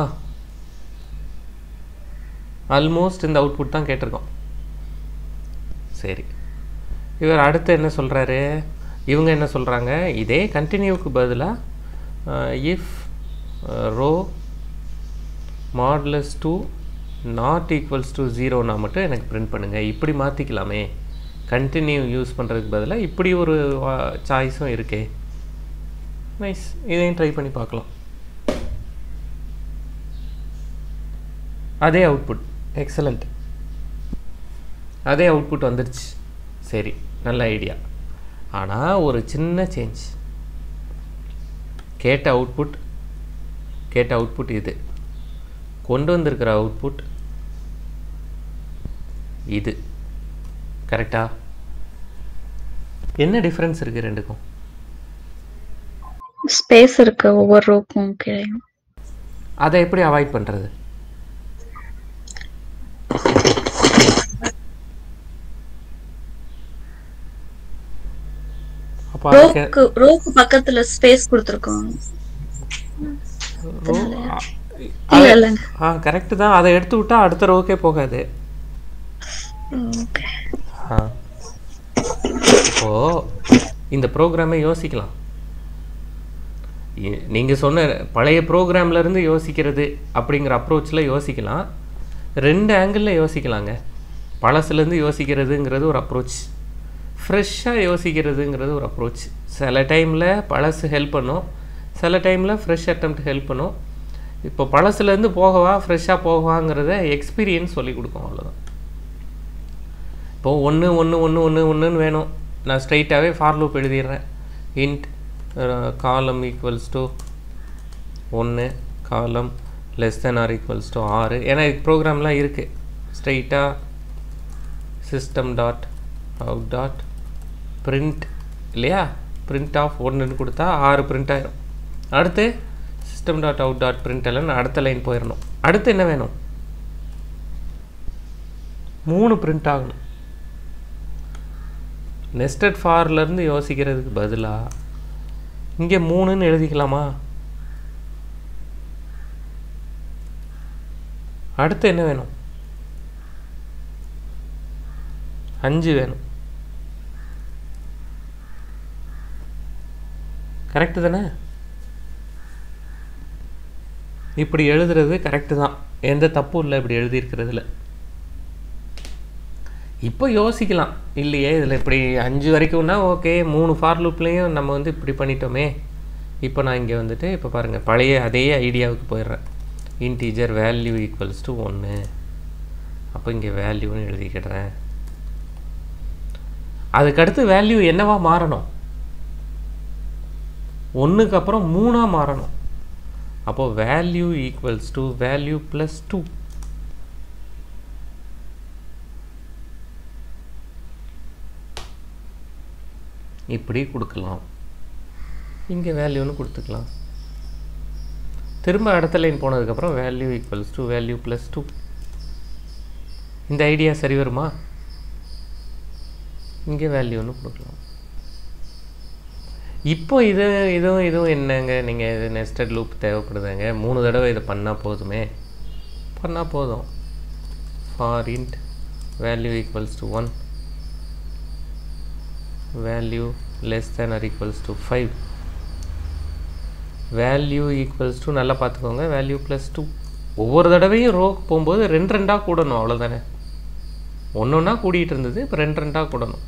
ஆல்மோஸ்ட் இந்த அவுட்புட் தான் கேட்டிருக்கோம் சரி இவர் அடுத்து என்ன சொல்கிறாரு இவங்க என்ன சொல்கிறாங்க இதே கண்டினியூக்கு பதிலாக if row modulus two not equals to ஜீரோனா மட்டும் எனக்கு பிரிண்ட் பண்ணுங்கள் இப்படி மாற்றிக்கலாமே கண்டினியூ யூஸ் பண்ணுறதுக்கு பதிலாக இப்படி ஒரு சாய்ஸும் இருக்கே நைஸ் இதையும் ட்ரை பண்ணி பார்க்கலாம் அதே அவுட்புட் எக்ஸலண்ட் அதே அவுட்புட் வந்துடுச்சு சரி நல்ல ஐடியா ஆனால் ஒரு சின்ன சேஞ்ச் கேட்ட அவுட்புட் கேட்ட அவுட்புட் இது கொண்டு வந்திருக்கிற அவுட்புட் இது கரெக்டா என்ன டிஃப்ரென்ஸ் இருக்குது ரெண்டுக்கும் ஸ்பேஸ் இருக்கு ஒவ்வொரு ரோக்கும் கீழே அதை எப்படி அவாய்ட் பண்ணுறது அப்போ அதுக்கு ரோக்கு ரோக்கு பக்கத்துல ஸ்பேஸ் கொடுத்துருக்கோம் ரோ- இல்ல அது- இல்லைங்க ஆ கரெக்டு தான் அதை எடுத்து விட்டா அடுத்த ரோக்கே போகாது ஓகே ஆ இப்போ இந்த ப்ரோக்ராமை யோசிக்கலாம் இ- நீங்க சொன்ன பழைய ப்ரோக்ராம்ல இருந்து யோசிக்கிறது அப்படிங்கிற அப்ரோச்சில் யோசிக்கலாம் ரெண்டு ஆங்கிளில் யோசிக்கலாங்க பழசுலேருந்து யோசிக்கிறதுங்கிறது ஒரு அப்ரோச் ஃப்ரெஷ்ஷாக யோசிக்கிறதுங்கிறது ஒரு அப்ரோச் சில டைமில் பழசு ஹெல்ப் பண்ணும் சில டைமில் ஃப்ரெஷ் attempt ஹெல்ப் பண்ணும் இப்போ பழசுலேருந்து போகவா ஃப்ரெஷ்ஷாக போகவாங்கிறத எக்ஸ்பீரியன்ஸ் சொல்லி கொடுக்கும் அவ்வளோதான் இப்போது ஒன்று ஒன்று ஒன்று ஒன்று ஒன்றுன்னு வேணும் நான் ஸ்ட்ரைட்டாகவே ஃபார் லூப் எழுதிடுறேன் இன்ட் காலம் ஈக்குவல்ஸ் டு ஒன்று column less than or equals to ஆறு ஏன்னா ப்ரோக்ராம்லாம் இருக்குது ஸ்ட்ரைட்டாக system dot out dot print இல்லையா பிரிண்ட் ஆஃப் ஒன்றுன்னு கொடுத்தா ஆறு பிரிண்ட் ஆயிரும் அடுத்து system dot out dot print எல்லாம் அடுத்த லைன் போயிடணும் அடுத்து என்ன வேணும் மூணு பிரிண்ட் ஆகணும் நெஸ்டட் ஃபார்லேருந்து யோசிக்கிறதுக்கு பதிலாக இங்கே மூணுன்னு எழுதிக்கலாமா அடுத்து என்ன வேணும் அஞ்சு வேணும் கரெக்டு தானே இப்படி எழுதுறது கரெக்டு தான் எந்த தப்பும் இல்லை இப்படி எழுதியிருக்கிறதுல இப்போ யோசிக்கலாம் இல்லையே இதில் இப்படி அஞ்சு வரைக்கும்னா ஓகே மூணு ஃபார் லூப்லேயும் நம்ம வந்து இப்படி பண்ணிட்டோமே இப்போ நான் இங்கே வந்துட்டு இப்போ பாருங்கள் பழைய அதே ஐடியாவுக்கு போயிடுறேன் இன்டீஜர் வேல்யூ ஈக்குவல்ஸ் டு ஒன்று அப்போ இங்கே வேல்யூன்னு எழுதிக்கிடுறேன் அதுக்கடுத்து வேல்யூ என்னவா மாறணும் ஒன்றுக்கு அப்புறம் மூணாக மாறணும் அப்போது value equals to value plus two இப்படி கொடுக்கலாம் இங்கே வேல்யூன்னு கொடுத்துக்கலாம் திரும்ப அடுத்த லைன் போனதுக்கப்புறம் value equals to value plus two இந்த ஐடியா சரி வருமா இங்கே வேல்யூன்னு கொடுக்கலாம் இப்போ இது இதுவும் இதுவும் என்னங்க நீங்கள் இது நெஸ்டட் லூப் தேவைப்படுதுங்க மூணு தடவை இதை பண்ணால் போதுமே பண்ணால் போதும் for int value equals to one value less than or equals to five value equals to நல்லா பார்த்துக்கோங்க வேல்யூ ப்ளஸ் டூ ஒவ்வொரு தடவையும் ரோ போகும்போது ரெண்டு ரெண்டாக கூடணும் அவ்வளோதானே ஒன்று ஒன்றா கூடிட்டு இருந்தது இப்போ ரெண்டு ரெண்டாக கூடணும்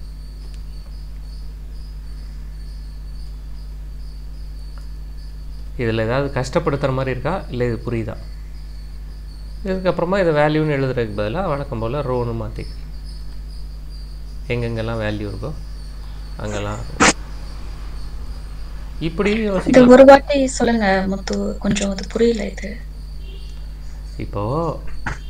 இதில் ஏதாவது கஷ்டப்படுத்துகிற மாதிரி இருக்கா இல்லை இது புரியுதா இதுக்கப்புறமா இதை வேல்யூன்னு எழுதுறதுக்கு பதிலாக வழக்கம் போல் ரோன்னு மாற்றி எங்கெங்கெல்லாம் வேல்யூ இருக்கோ அங்கெல்லாம் இப்படி இது யோசிக்கலாம் ஒரு வாட்டி சொல்லுங்க முத்து கொஞ்சம் அது புரியல இது இப்போது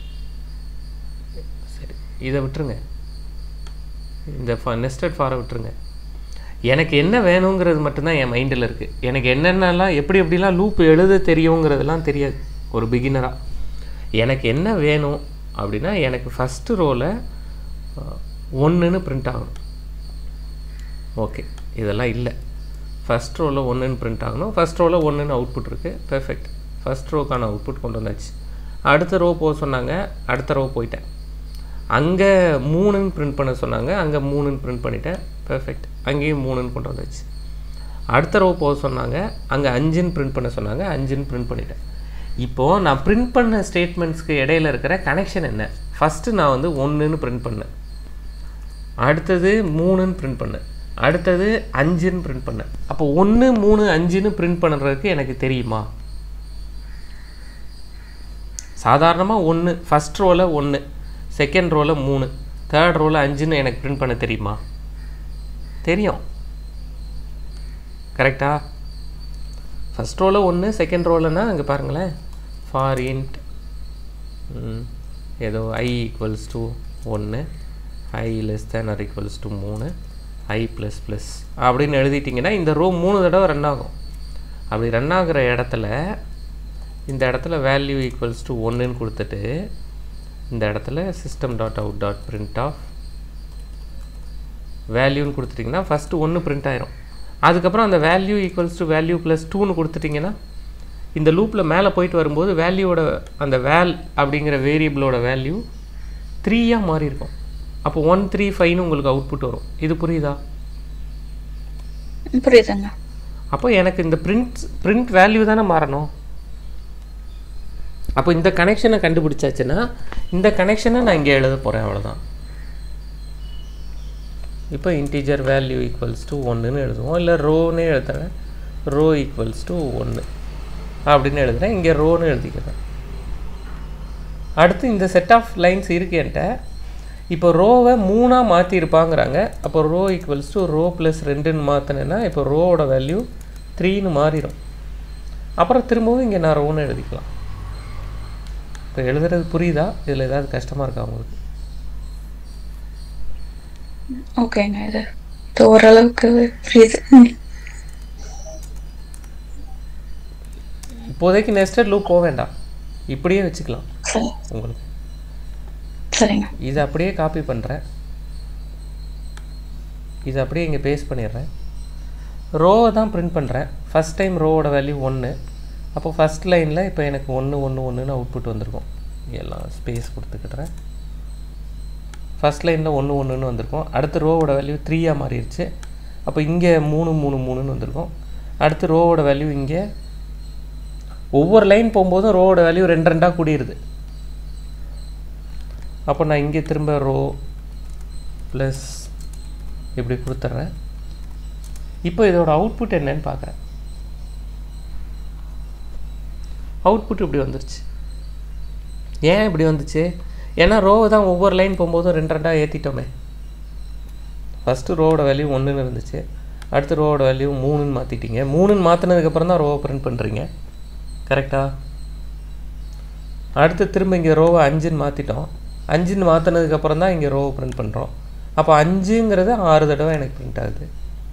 சரி இதை விட்டுருங்க இந்த நெஸ்டட் ஃபாரை விட்டுருங்க எனக்கு என்ன வேணுங்கிறது மட்டும்தான் என் மைண்டில் இருக்குது எனக்கு என்னென்னலாம் எப்படி எப்படிலாம் லூப் எழுத தெரியுங்கிறதெல்லாம் தெரியாது ஒரு பிகினராக எனக்கு என்ன வேணும் அப்படின்னா எனக்கு ஃபஸ்ட்டு ரோவில் ஒன்றுன்னு பிரிண்ட் ஆகணும் ஓகே இதெல்லாம் இல்லை ஃபஸ்ட் ரோவில் ஒன்றுன்னு பிரிண்ட் ஆகணும் ஃபஸ்ட் ரோவில் ஒன்றுன்னு அவுட்புட் இருக்குது பெர்ஃபெக்ட் ஃபஸ்ட் ரோக்கான அவுட்புட் கொண்டு வந்தாச்சு அடுத்த ரோ போக சொன்னாங்க அடுத்த ரோ போயிட்டேன் அங்கே மூணுன்னு பிரிண்ட் பண்ண சொன்னாங்க அங்கே மூணுன்னு பிரிண்ட் பண்ணிட்டேன் பெர்ஃபெக்ட் அங்கேயும் மூணுன்னு கொண்டு வந்தாச்சு அடுத்த ரோ போக சொன்னாங்க அங்கே அஞ்சுன்னு பிரிண்ட் பண்ண சொன்னாங்க அஞ்சுன்னு பிரிண்ட் பண்ணிட்டேன் இப்போது நான் பிரிண்ட் பண்ண ஸ்டேட்மெண்ட்ஸ்க்கு இடையில இருக்கிற கனெக்ஷன் என்ன ஃபஸ்ட்டு நான் வந்து ஒன்றுன்னு பிரிண்ட் பண்ணேன் அடுத்தது மூணுன்னு பிரிண்ட் பண்ணேன் அடுத்தது அஞ்சுன்னு பிரிண்ட் பண்ணேன் அப்போ ஒன்று மூணு அஞ்சுன்னு பிரிண்ட் பண்ணுறதுக்கு எனக்கு தெரியுமா சாதாரணமாக ஒன்று ஃபஸ்ட் ரோவில் ஒன்று செகண்ட் ரோவில் மூணு தேர்ட் ரோவில் அஞ்சுன்னு எனக்கு பிரிண்ட் பண்ண தெரியுமா தெரியும் கரெக்டா ஃபஸ்ட் ரோவில் ஒன்று செகண்ட் ரோலனா அங்கே பாருங்களேன் ஃபார் இன்ட் ஏதோ ஐ ஈக்குவல்ஸ் டு ஒன்று i less than or equals to மூணு ஐ ப்ளஸ் ப்ளஸ் அப்படின்னு எழுதிட்டிங்கன்னா இந்த ரோ மூணு தடவை ரன் ஆகும் அப்படி ரன் ஆகுற இடத்துல இந்த இடத்துல வேல்யூ ஈக்குவல்ஸ் டு ஒன்றுன்னு கொடுத்துட்டு இந்த இடத்துல system dot out dot print of வேல்யூன்னு கொடுத்துட்டிங்கன்னா ஃபஸ்ட்டு ஒன்று பிரிண்ட் ஆயிரும் அதுக்கப்புறம் அந்த value equals to value plus டூன்னு கொடுத்துட்டிங்கன்னா இந்த லூப்பில் மேலே போயிட்டு வரும்போது வேல்யூவோட அந்த வேல் அப்படிங்கிற வேரியபிளோட வேல்யூ த்ரீயாக மாறி இருக்கும் அப்போ ஒன் த்ரீ ஃபைவ்னு உங்களுக்கு அவுட்புட் வரும் இது புரியுதா புரியுதுங்க அப்போ எனக்கு இந்த பிரிண்ட் பிரிண்ட் வேல்யூ தானே மாறணும் அப்போ இந்த கனெக்ஷனை கண்டுபிடிச்சாச்சுன்னா இந்த கனெக்ஷனை நான் இங்கே எழுத போகிறேன் அவ்வளோதான் இப்போ இன்டீஜர் வேல்யூ ஈக்குவல்ஸ் டு ஒன்றுன்னு எழுதுவோம் இல்லை ரோன்னு எழுதுறேன் ரோ ஈக்குவல்ஸ் டு ஒன்று அப்படின்னு எழுதுறேன் இங்கே ரோன்னு எழுதிக்கிறேன் அடுத்து இந்த செட் ஆஃப் லைன்ஸ் இருக்கு என்கிட்ட இப்போ ரோவை மூணாக மாற்றிருப்பாங்கிறாங்க அப்போ row equals to row plus ரெண்டுன்னு மாற்றினேன்னா இப்போ ரோவோட வேல்யூ த்ரீன்னு மாறிடும் அப்புறம் திரும்பவும் இங்கே நான் ரோன்னு எழுதிக்கலாம் இப்போ எழுதுறது புரியுதா இதில் ஏதாவது கஷ்டமாக இருக்கா உங்களுக்கு ஓகேங்க இது இது ஓரளவுக்கு புரியுது ம், இப்போதைக்கு நெஸ்டட் லூப் போக வேண்டாம் இப்படியே வச்சுக்கலாம் சரி உங்களுக்கு சரிங்க இதை அப்படியே காப்பி பண்ணுறேன் இதை அப்படியே இங்கே பேஸ்ட் பண்ணிடுறேன் ரோவை தான் பிரிண்ட் பண்ணுறேன் ஃபஸ்ட் டைம் ரோவோட வேல்யூ ஒன்று அப்போ ஃபஸ்ட் லைனில் இப்போ எனக்கு ஒன்று ஒன்று ஒன்றுன்னு அவுட்புட் வந்திருக்கும் எல்லாம் ஸ்பேஸ் கொடுத்துக்கிட்டுறேன் ஃபஸ்ட் லைனில் ஒன்று ஒன்றுன்னு வந்திருக்கும் அடுத்து ரோவோட வேல்யூ த்ரீயாக மாறிடுச்சு அப்போ இங்கே மூணு மூணு மூணுன்னு வந்திருக்கும் அடுத்து ரோவோட வேல்யூ இங்கே ஒவ்வொரு லைன் போகும்போதும் ரோவோட வேல்யூ ரெண்டு ரெண்டாக கூடியிருது அப்போ நான் இங்கே திரும்ப ரோ ப்ளஸ் இப்படி கொடுத்துட்றேன் இப்போ இதோட அவுட்புட் என்னன்னு பார்க்குறேன் அவுட்புட் இப்படி வந்துருச்சு ஏன் இப்படி வந்துச்சு ஏன்னா ரோவை தான் ஒவ்வொரு லைன் போகும்போதும் ரெண்டு ரெண்டாக ஏற்றிட்டோமே ஃபஸ்ட்டு ரோவோட வேல்யூ ஒன்றுன்னு இருந்துச்சு அடுத்து ரோவோட வேல்யூ மூணுன்னு மாற்றிட்டீங்க மூணுன்னு மாற்றினதுக்கப்புறம் தான் ரோவை பிரிண்ட் பண்ணுறீங்க கரெக்டா அடுத்து திரும்ப இங்கே ரோவை அஞ்சுன்னு மாற்றிட்டோம் அஞ்சுன்னு மாற்றினதுக்கப்புறம் தான் இங்கே ரோவை பிரிண்ட் பண்ணுறோம் அப்போ அஞ்சுங்கிறது ஆறு தடவை எனக்கு பிரிண்ட் ஆகுது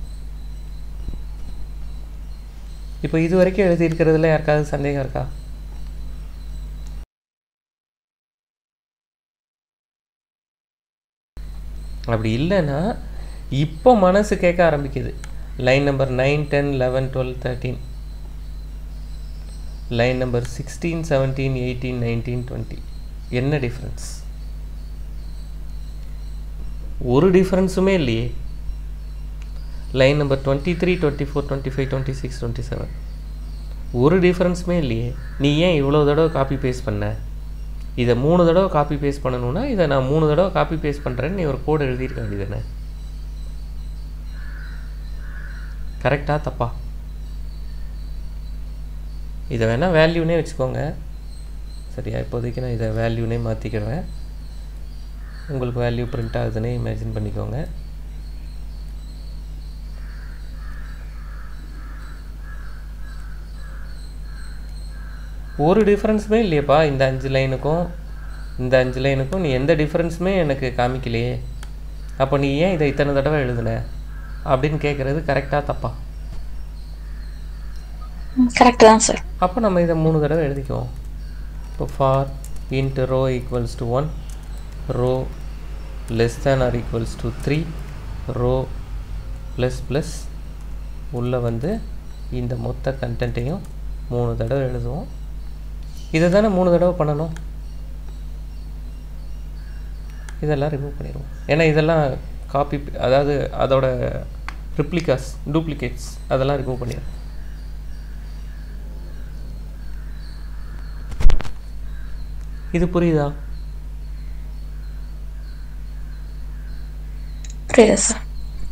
இப்போ இது வரைக்கும் எழுதியிருக்கிறதுல யாருக்காவது சந்தேகம் இருக்கா அப்படி இல்லைன்னா இப்போ மனசு கேட்க ஆரம்பிக்குது line number nine ten eleven twelve thirteen line number sixteen seventeen eighteen nineteen twenty என்ன டிஃப்ரென்ஸ் ஒரு டிஃப்ரென்ஸுமே இல்லையே line number twenty three twenty four twenty five twenty six twenty seven ஒரு டிஃப்ரென்ஸுமே இல்லையே நீ ஏன் இவ்வளோ தடவை காப்பி பேஸ்ட் பண்ண இதை மூணு தடவை காப்பி பேஸ்ட் பண்ணணும்னா இதை நான் மூணு தடவை காப்பி பேஸ்ட் பண்ணுறேன்னு நீ ஒரு கோடு எழுதியிருக்க வேண்டியதானே கரெக்டா தப்பா இதை வேணால் வேல்யூனே வச்சுக்கோங்க சரியா இப்போதைக்கு நான் இதை வேல்யூனே மாற்றிக்கிடுறேன் உங்களுக்கு வேல்யூ பிரிண்ட் ஆகுதுன்னே இமேஜின் பண்ணிக்கோங்க ஒரு டிஃப்ரென்ஸுமே இல்லையேப்பா இந்த அஞ்சு லைனுக்கும் இந்த அஞ்சு லைனுக்கும் நீ எந்த டிஃப்ரென்ஸுமே எனக்கு காமிக்கலையே அப்போ நீ ஏன் இதை இத்தனை தடவை எழுதுன அப்படின்னு கேட்குறது கரெக்டாக தப்பா கரெக்ட் தான் சார் அப்போ நம்ம இதை மூணு தடவை எழுதிக்குவோம் இப்போ for int row equals to one row less than or equals to three row plus plus உள்ளே வந்து இந்த மொத்த கண்டென்ட்டையும் மூணு தடவை எழுதுவோம் இதை தானே மூணு தடவை பண்ணணும் இதெல்லாம் ரிமூவ் பண்ணிடுவோம் ஏன்னா இதெல்லாம் காப்பி அதாவது அதோட ரிப்ளிகாஸ் டூப்ளிகேட்ஸ் அதெல்லாம் ரிமூவ் பண்ணிடுறோம் இது புரியுதா புரியுது சார்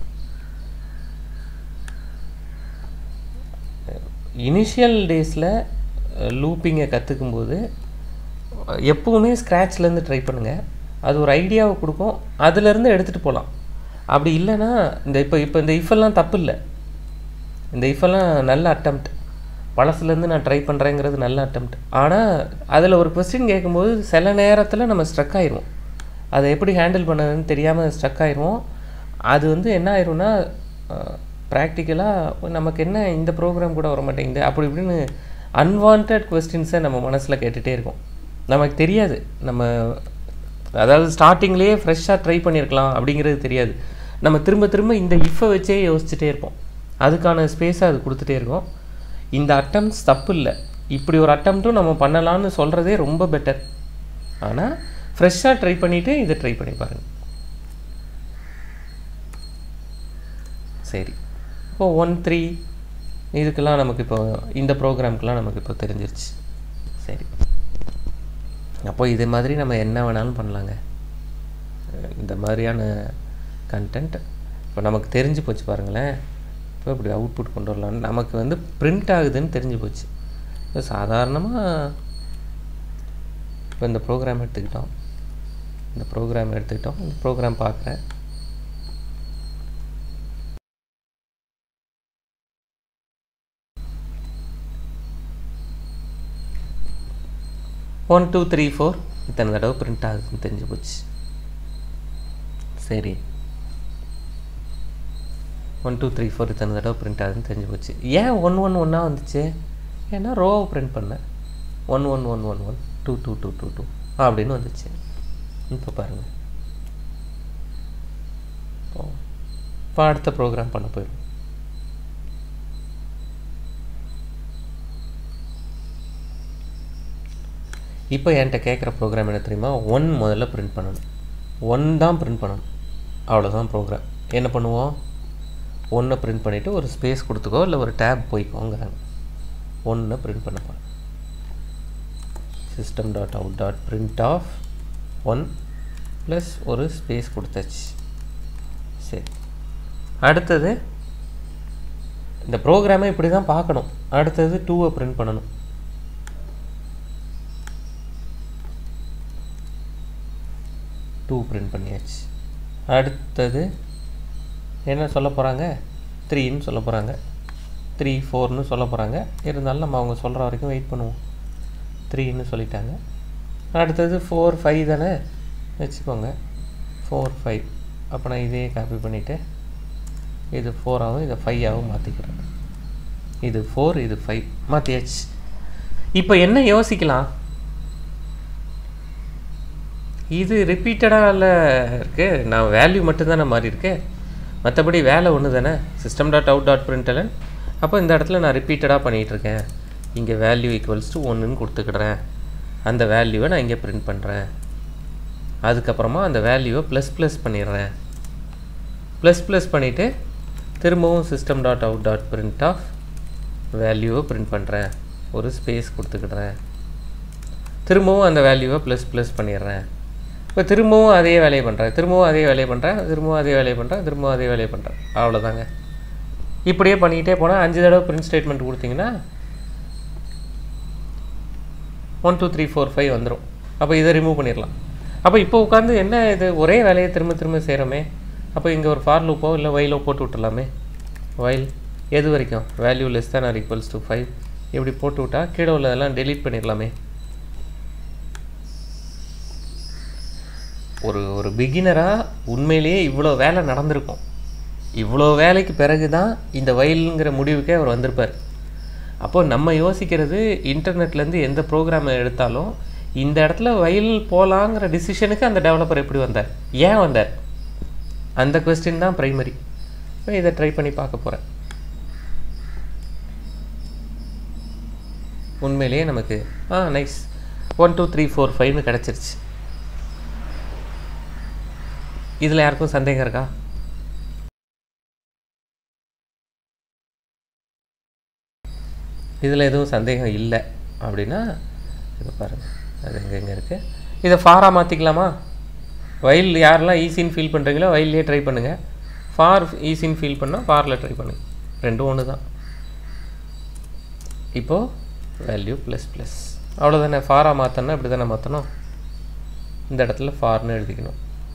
இனிஷியல் டேஸில் லூப்பிங்கை கற்றுக்கும்போது எப்பவுமே ஸ்க்ராட்ச்லேருந்து ட்ரை பண்ணுங்கள் அது ஒரு ஐடியாவை கொடுக்கும் அதுலேருந்து எடுத்துகிட்டு போகலாம் அப்படி இல்லைன்னா இந்த இப்போ இப்போ இந்த இஃபெல்லாம் தப்பு இல்லை இந்த இஃபெல்லாம் நல்ல அட்டம்ப்ட் பழசுலேருந்து நான் ட்ரை பண்ணுறேங்கிறது நல்ல அட்டம்ப்ட் ஆனால் அதில் ஒரு கொஸ்டின் கேட்கும்போது சில நேரத்தில் நம்ம ஸ்ட்ரக் ஆயிடுவோம் அதை எப்படி ஹேண்டில் பண்ணதுன்னு தெரியாமல் ஸ்ட்ரக் ஆயிடுவோம் அது வந்து என்ன ஆயிரும்னா ப்ராக்டிக்கலாக நமக்கு என்ன இந்த ப்ரோக்ராம் கூட வர மாட்டேங்குது அப்படி இப்படின்னு அன்வான்ட் கொஸ்டின்ஸை நம்ம மனசில் கேட்டுகிட்டே இருக்கோம் நமக்கு தெரியாது நம்ம அதாவது ஸ்டார்டிங்லேயே ஃப்ரெஷ்ஷாக ட்ரை பண்ணியிருக்கலாம் அப்படிங்கிறது தெரியாது நம்ம திரும்ப திரும்ப இந்த இஃப்பை வச்சே யோசிச்சுட்டே இருப்போம் அதுக்கான ஸ்பேஸை அது கொடுத்துட்டே இருக்கும் இந்த அட்டம்ஸ் தப்பு இல்லை இப்படி ஒரு அட்டம்ப்ட்டும் நம்ம பண்ணலான்னு சொல்கிறதே ரொம்ப பெட்டர் ஆனால் ஃப்ரெஷ்ஷாக ட்ரை பண்ணிவிட்டு இதை ட்ரை பண்ணி பாருங்கள் சரி இப்போ ஒன் த்ரீ இதுக்கெல்லாம் நமக்கு இப்போ இந்த ப்ரோக்ராம்க்கெலாம் நமக்கு இப்போ தெரிஞ்சிருச்சு சரி அப்போ இது மாதிரி நம்ம என்ன வேணாலும் பண்ணலாங்க அஹ் இந்த மாதிரியான கண்டென்ட் இப்போ நமக்கு தெரிஞ்சு போச்சு பாருங்களேன் இப்போ இப்படி அவுட்புட் கொண்டு வரலான்னு நமக்கு வந்து பிரிண்ட் ஆகுதுன்னு தெரிஞ்சு போச்சு இப்போ சாதாரணமாக இப்போ இந்த ப்ரோக்ராம் எடுத்துக்கிட்டோம் இந்த ப்ரோக்ராம் எடுத்துக்கிட்டோம் இந்த ப்ரோக்ராம் பார்க்குறேன் ஒன் டூ த்ரீ ஃபோர் இத்தனை தடவை பிரிண்ட் ஆகுதுன்னு தெரிஞ்சு போச்சு சரி ஒன் டூ த்ரீ ஃபோர் இத்தனை தடவை பிரிண்ட் ஆகுதுன்னு தெரிஞ்சு போச்சு ஏன் ஒன் ஒன் ஒன்றா வந்துச்சு ஏன்னா ரோவை பிரிண்ட் பண்ணேன் one one one one one two two two two two அப்படின்னு வந்துச்சு இப்போ பாருங்கள் இப்போ அடுத்த ப்ரோக்ராம் பண்ண போயிடும் இப்போ என்கிட்ட கேட்குற ப்ரோக்ராம் என்ன தெரியுமா ஒன் முதல்ல பிரிண்ட் பண்ணணும் ஒன் தான் பிரிண்ட் பண்ணணும் அவ்வளோதான் ப்ரோக்ராம் என்ன பண்ணுவோம் ஒன்றை பிரிண்ட் பண்ணிவிட்டு ஒரு ஸ்பேஸ் கொடுத்துக்கோ இல்லை ஒரு டேப் போய்க்கோங்கிறாங்க ஒன்றை பிரிண்ட் பண்ண போகிறேன் system dot out dot print of one plus ஒரு ஸ்பேஸ் கொடுத்தாச்சு சரி அடுத்தது இந்த ப்ரோக்ராமை இப்படி தான் பார்க்கணும் அடுத்தது டூவை பிரிண்ட் பண்ணணும் டூ பிரிண்ட் பண்ணியாச்சு அடுத்தது என்ன சொல்ல போகிறாங்க த்ரீன்னு சொல்ல போகிறாங்க த்ரீ ஃபோர்னு சொல்ல போகிறாங்க இருந்தாலும் நம்ம அவங்க சொல்கிற வரைக்கும் வெயிட் பண்ணுவோம் த்ரீன்னு சொல்லிட்டாங்க அடுத்தது ஃபோர் ஃபைவ் தானே வச்சுக்கோங்க ஃபோர் ஃபைவ் அப்போ நான் இதே காப்பி பண்ணிவிட்டு இது ஃபோராகவும் இதை ஃபைவாகவும் மாற்றிக்கிறேன் இது ஃபோர் இது ஃபைவ் மாற்றியாச்சு இப்போ என்ன யோசிக்கலாம் இது ரிப்பீட்டடாக இருக்குது நான் வேல்யூ மட்டும்தானே மாறி இருக்கு மற்றபடி வேலை ஒன்று தானே system dot out dot println அப்போ இந்த இடத்துல நான் ரிப்பீட்டடாக பண்ணிகிட்ருக்கேன் இங்கே வேல்யூ ஈக்குவல்ஸ் டு ஒன்றுன்னு கொடுத்துக்கிடுறேன் அந்த வேல்யூவை நான் இங்கே பிரிண்ட் பண்ணுறேன் அதுக்கப்புறமா அந்த வேல்யூவை ப்ளஸ் ப்ளஸ் பண்ணிடுறேன் ப்ளஸ் ப்ளஸ் பண்ணிவிட்டு திரும்பவும் system dot out dot print of வேல்யூவை பிரிண்ட் பண்ணுறேன் ஒரு ஸ்பேஸ் கொடுத்துக்கிடுறேன் திரும்பவும் அந்த வேல்யூவை ப்ளஸ் ப்ளஸ் பண்ணிடுறேன் இப்போ திரும்பவும் அதே வேலையை பண்ணுறேன் திரும்பவும் அதே வேலையை பண்ணுறேன் திரும்பவும் அதே வேலையை பண்ணுறேன் திரும்பவும் அதே வேலையை பண்ணுறேன் அவ்வளோதாங்க இப்படியே பண்ணிக்கிட்டே போனால் அஞ்சு தடவை பிரிண்ட் ஸ்டேட்மெண்ட் கொடுத்தீங்கன்னா one two three four five வந்துடும் அப்போ இதை ரிமூவ் பண்ணிடலாம் அப்போ இப்போ உட்காந்து என்ன இது ஒரே வேலையை திரும்ப திரும்ப செய்கிறோமே அப்போ இங்கே ஒரு ஃபார் லூப்போ இல்லை வைலோ போட்டு விட்டுலாமே வைல் எது வரைக்கும் value less than or equals to five இப்படி போட்டு விட்டா கீழே உள்ளதெல்லாம் டெலீட் பண்ணிடலாமே ஒரு ஒரு பிகினராக உண்மையிலேயே இவ்வளோ வேலை நடந்திருக்கும் இவ்வளோ வேலைக்கு பிறகு தான் இந்த வயலுங்கிற முடிவுக்கே அவர் வந்திருப்பார் அப்போ நம்ம யோசிக்கிறது இன்டர்நெட்லேருந்து எந்த ப்ரோக்ராமை எடுத்தாலும் இந்த இடத்துல வயல் போகலாங்கிற டிசிஷனுக்கு அந்த டெவலப்பர் எப்படி வந்தார் ஏன் வந்தார் அந்த கொஸ்டின் தான் ப்ரைமரி இப்போ இதை ட்ரை பண்ணி பார்க்க போகிறேன் உண்மையிலேயே நமக்கு ஆ nice one two three four ஃபைவ்னு கிடச்சிருச்சு இதில் யாருக்கும் சந்தேகம் இருக்கா இதில் எதுவும் சந்தேகம் இல்லை அப்படின்னா இதை பாருங்கள் அது எங்கே எங்கே இருக்குது இதை ஃபாராக மாற்றிக்கலாமா வயல் யாரெல்லாம் ஈஸின்னு ஃபீல் பண்ணுறீங்களோ வயல்லையே ட்ரை பண்ணுங்கள் ஃபார் ஈஸின்னு ஃபீல் பண்ணால் ஃபாரில் ட்ரை பண்ணுங்கள் ரெண்டும் ஒன்று தான் இப்போது வேல்யூ ப்ளஸ் ப்ளஸ் அவ்வளோதானே ஃபாராக மாற்றணும்னா இப்படி தானே மாற்றணும் இந்த இடத்துல ஃபார்னு எழுதிக்கணும்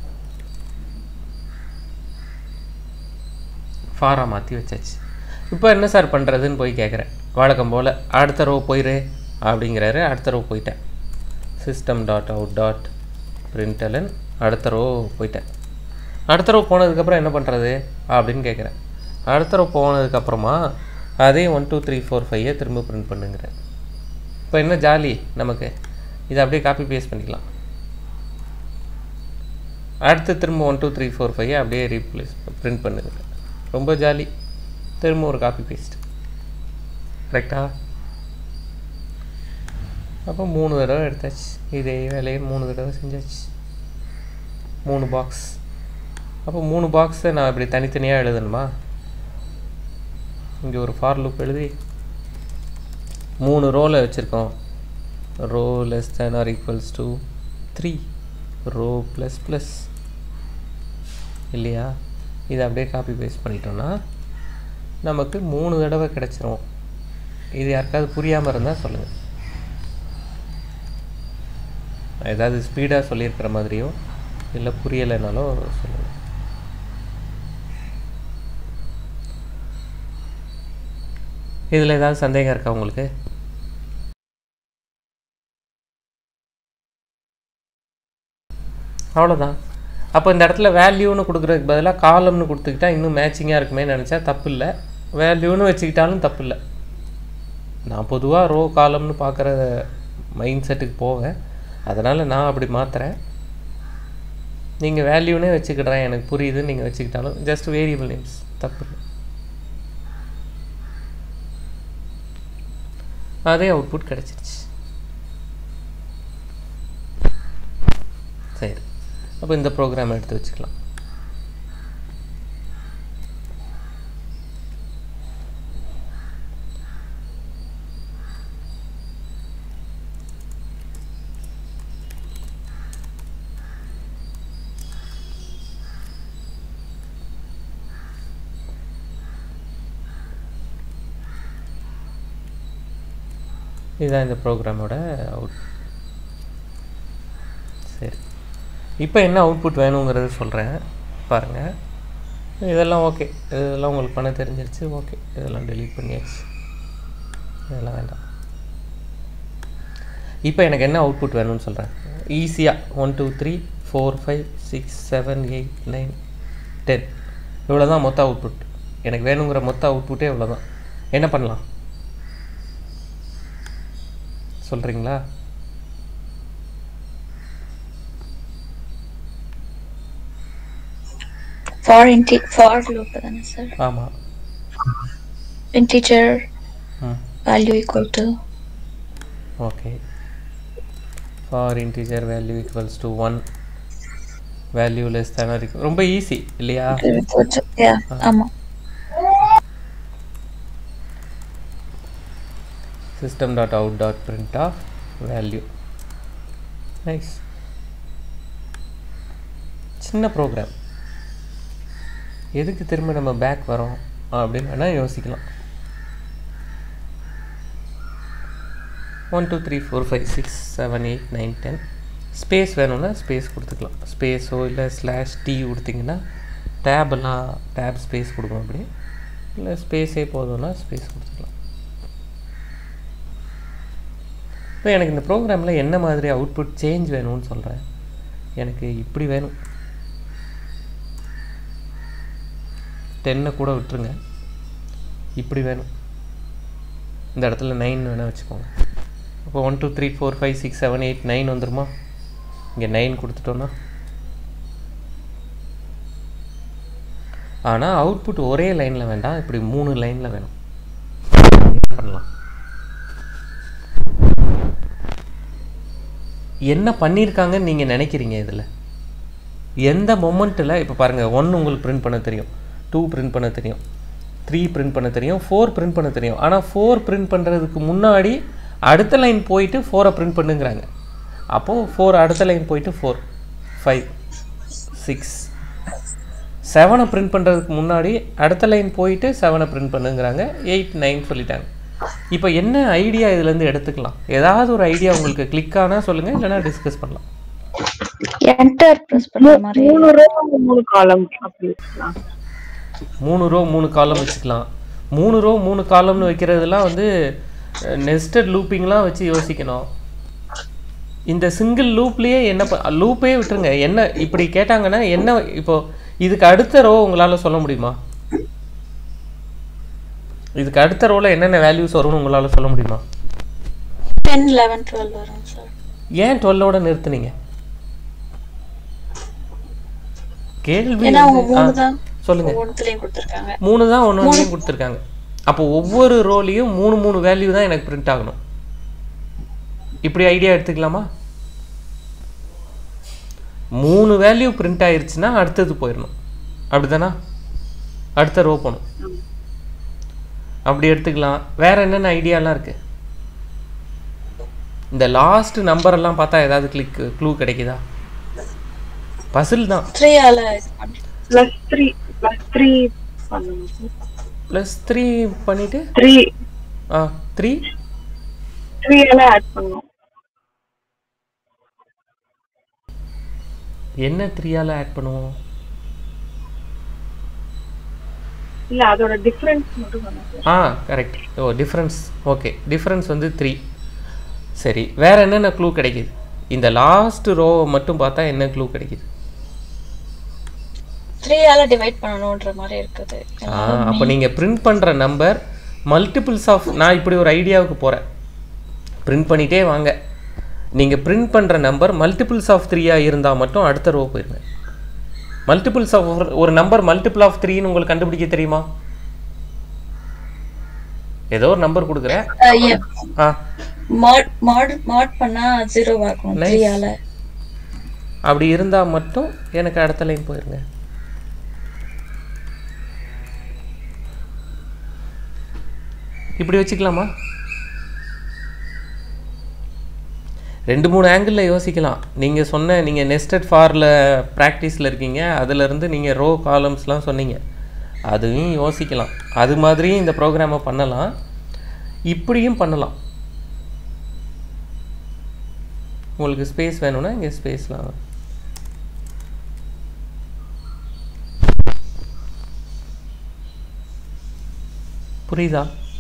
ஃபாராக மாற்றி வச்சாச்சு இப்போ என்ன சார் பண்ணுறதுன்னு போய் கேட்குறேன் வழக்கம் போல் அடுத்த ரோ போயிரு அப்படிங்கிறாரு அடுத்த ரோ போயிட்டேன் system dot out dot println அடுத்த ரோ போயிட்டேன் அடுத்த ரோ போனதுக்கப்புறம் என்ன பண்ணுறது அப்படின்னு கேட்குறேன் அடுத்த ரோ போனதுக்கப்புறமா அதே ஒன் டூ த்ரீ ஃபோர் ஃபைவை திரும்ப பிரிண்ட் பண்ணுங்கிறேன் இப்போ என்ன ஜாலி நமக்கு இதை அப்படியே காப்பி பேஸ்ட் பண்ணிக்கலாம் அடுத்து திரும்ப one two three four five அப்படியே ரீப்ளேஸ் பிரிண்ட் பண்ணுங்க ரொம்ப ஜாலி திரும்ப ஒரு காப்பி பேஸ்ட் கரெக்டா அப்போ மூணு தடவை எடுத்தாச்சு இதே வேலையை மூணு தடவை செஞ்சாச்சு மூணு பாக்ஸ் அப்போ மூணு பாக்ஸை நான் இப்படி தனித்தனியாக எழுதணுமா இங்கே ஒரு ஃபார் லூப் எழுதி மூணு ரோவில் வச்சுருக்கோம் row less than or equals to three row plus plus இல்லையா இதை அப்படியே காப்பி பேஸ்ட் பண்ணிட்டோம்னா நமக்கு மூணு தடவை கிடச்சிரும் இது யாருக்காவது புரியாமல் இருந்தால் சொல்லுங்கள் ஏதாவது ஸ்பீடாக சொல்லியிருக்கிற மாதிரியோ இல்லை புரியலைனாலும் சொல்லுங்கள் இதில் ஏதாவது சந்தேகம் இருக்கா உங்களுக்கு அவ்வளோதான் அப்போ இந்த இடத்துல வேல்யூன்னு கொடுக்குறதுக்கு பதிலாக காலம்னு கொடுத்துக்கிட்டா இன்னும் மேட்சிங்காக இருக்குமே நினச்சா தப்பு இல்லை வேல்யூன்னு வச்சுக்கிட்டாலும் தப்பு இல்லை நான் பொதுவாக ரோ காலம்னு பார்க்குற மைண்ட் செட்டுக்கு போவேன் அதனால் நான் அப்படி மாற்றுறேன் நீங்கள் வேல்யூனே வச்சுக்கிடுறேன் எனக்கு புரியுதுன்னு நீங்கள் வச்சுக்கிட்டாலும் ஜஸ்ட் வேரியபிள் நேம்ஸ் தப்பு இல்லை அதே அவுட்புட் கிடச்சிருச்சு சரி அப்போ இந்த ப்ரோக்ராம் எடுத்து வச்சுக்கலாம் இதுதான் இந்த ப்ரோக்ராமோட அவுட் சரி இப்போ என்ன அவுட்புட் வேணுங்கிறது சொல்கிறேன் பாருங்கள் இதெல்லாம் ஓகே இதெல்லாம் உங்களுக்கு பண்ண தெரிஞ்சிருச்சு ஓகே இதெல்லாம் டெலீட் பண்ணியாச்சு இதெல்லாம் வேண்டாம் இப்போ எனக்கு என்ன அவுட்புட் வேணும்னு சொல்கிறேன் ஈஸியாக one two three four five six seven eight nine ten இவ்வளோ தான் மொத்த அவுட்புட் எனக்கு வேணுங்கிற மொத்த அவுட்புட்டே இவ்வளோ தான் என்ன பண்ணலாம் சொல்கிறீங்களா for inti for loop தானே சார் ஆமாம் integer ம் value equal to okay for integer value equals to one value less than இருக்கு ரொம்ப ஈஸி இல்லையா equal to yeah ஆமா system dot out dot print of value nice சின்ன program எதுக்கு திரும்ப நம்ம பேக் வரோம் அப்படின்னு வேணால் யோசிக்கலாம் one two three four five six seven eight nine ten space வேணும்னா ஸ்பேஸ் கொடுத்துக்கலாம் ஸ்பேஸோ இல்லை ஸ்லாஷ் டி கொடுத்தீங்கன்னா டேபெல்லாம் டேப் ஸ்பேஸ் கொடுக்கணும் அப்படி இல்லை ஸ்பேஸே போதும்னா ஸ்பேஸ் கொடுத்துக்கலாம் இப்போ எனக்கு இந்த ப்ரோக்ராமில் என்ன மாதிரி அவுட்புட் சேஞ்ச் வேணும்னு சொல்கிறேன் எனக்கு இப்படி வேணும் டென்னை கூட விட்டுருங்க இப்படி வேணும் இந்த இடத்துல நைன் வேணால் வச்சுக்கோங்க அப்போ one two three four five six seven eight nine வந்துருமா இங்கே நைன் கொடுத்துட்டோன்னா ஆனால் அவுட்புட் ஒரே லைனில் வேண்டாம் இப்படி மூணு லைனில் வேணும் என்ன பண்ணலாம் என்ன பண்ணியிருக்காங்கன்னு நீங்கள் நினைக்கிறீங்க இதில் எந்த மொமெண்ட்டில் இப்போ பாருங்கள் ஒன் உங்களுக்கு பிரிண்ட் பண்ண தெரியும் டூ பிரிண்ட் பண்ண தெரியும் த்ரீ பிரிண்ட் பண்ண தெரியும் ஃபோர் பிரிண்ட் பண்ண தெரியும் ஆனால் ஃபோர் பிரிண்ட் பண்ணுறதுக்கு முன்னாடி அடுத்த லைன் போயிட்டு ஃபோரை பிரிண்ட் பண்ணுங்கிறாங்க அப்போது ஃபோர் அடுத்த லைன் போயிட்டு ஃபோர் ஃபைவ் சிக்ஸ் செவனை பிரிண்ட் பண்ணுறதுக்கு முன்னாடி அடுத்த லைன் போயிட்டு செவனை பிரிண்ட் பண்ணுங்கிறாங்க எயிட் நைன் சொல்லிட்டாங்க இப்போ என்ன ஐடியா இதுலேருந்து எடுத்துக்கலாம் ஏதாவது ஒரு ஐடியா உங்களுக்கு கிளிக் ஆனால் சொல்லுங்கள் இல்லைன்னா டிஸ்கஸ் பண்ணலாம் enter press பண்ற மாதிரி மூணு ரோ மூணு காலம் அப்படி இருக்கலாம் மூணு ரோ மூணு காலம் வச்சுக்கலாம் மூணு ரோ மூணு காலம்னு வைக்கிறதுலாம் வந்து நெஸ்டட் லூப்பிங்லாம் வச்சு யோசிக்கணும் இந்த சிங்கிள் லூப்லேயே என்ன லூப்பே விட்டுருங்க என்ன இப்படி கேட்டாங்கன்னா என்ன இப்போ இதுக்கு அடுத்த ரோ உங்களால் சொல்ல முடியுமா இதுக்கு அடுத்த ரோவில் என்னென்ன வேல்யூஸ் வரும்னு உங்களால் சொல்ல முடியுமா 10 11 12 வரும் சார் ஏன் டுவெல்லோட நிறுத்துனீங்க கேள்வி ஏன்னா அவங்க வந்து- ஆ, மூணு தான் சொல்லுங்க ஒவ்வொன்றுலயும் கொடுத்துருக்காங்க மூணு தான் ஒன்று ஒன்றையும் கொடுத்துருக்காங்க அப்போ ஒவ்வொரு ரோலையும் மூணு மூணு வேல்யூ தான் எனக்கு பிரிண்ட் ஆகணும் இப்படி ஐடியா எடுத்துக்கலாமா மூணு வேல்யூ பிரிண்ட் ஆயிருச்சுன்னா அடுத்தது போயிடணும் அப்படிதானா அடுத்த ரோ போகணும் அப்படி எடுத்துக்கலாம் வேற என்னென்ன ஐடியாலாம் இருக்கு இந்த லாஸ்ட் நம்பர் எல்லாம் பார்த்தா ஏதாவது கிளிக் க்ளூ கிடைக்குதா பசில் தான் த்ரீ ஆல இது பண்ணி பிளஸ் த்ரீ பிளஸ் த்ரீ பண்ணணும் ப்ளஸ் த்ரீ பண்ணிட்டு த்ரீ ஆ த்ரீ த்ரீ எல்லாம் ஆட் பண்ணணும் என்ன த்ரீயால் ஆட் பண்ணுவோம் இல்ல அதோட டிஃபரன்ஸ் மட்டும் சொன்னேன் சார் ஆ கரெக்ட் ஓ டிஃப்ரென்ஸ் ஓகே டிஃப்ரென்ஸ் வந்து த்ரீ சரி வேற என்னென்ன க்ளூ கிடைக்குது இந்த லாஸ்ட் ரோவை மட்டும் பார்த்தா என்ன க்ளூ கிடைக்குது த்ரீயால டிவைட் பண்ணணும்ன்ற மாதிரி இருக்குது ஆ அப்போ நீங்கள் பிரிண்ட் பண்ணுற நம்பர் மல்டிபிள்ஸ் ஆஃப் நான் இப்படி ஒரு ஐடியாவுக்கு போகிறேன் பிரிண்ட் பண்ணிட்டே வாங்க நீங்கள் பிரிண்ட் பண்ணுற நம்பர் மல்டிபிள்ஸ் ஆஃப் த்ரீயாக இருந்தால் மட்டும் அடுத்த ரோ போயிருங்க மல்டிபிள்ஸ் ஆஃப் ஒரு நம்பர் மல்டிபிள் ஆஃப் த்ரீன்னு உங்களுக்கு கண்டுபிடிக்க தெரியுமா ஏதோ ஒரு நம்பர் கொடுக்குறேன் ஆ மாட் மாட் மாட் பண்ணா ஜீரோ ஆகும் Nice. த்ரீயால அப்படி இருந்தால் மட்டும் எனக்கு அடுத்த லைன் போயிருங்க இப்படி வச்சுக்கலாமா ரெண்டு மூணு ஆங்கிளில் யோசிக்கலாம் நீங்கள் சொன்ன நீங்கள் நெஸ்டட் ஃபாரில் ப்ராக்டிஸில் இருக்கீங்க அதுலேருந்து நீங்கள் ரோ காலம்ஸ்லாம் சொன்னீங்க அதுவும் யோசிக்கலாம் அது மாதிரியும் இந்த ப்ரோக்ராமை பண்ணலாம் இப்படியும் பண்ணலாம் உங்களுக்கு ஸ்பேஸ் வேணும்னா இங்கே ஸ்பேஸ்லாம் புரியுதா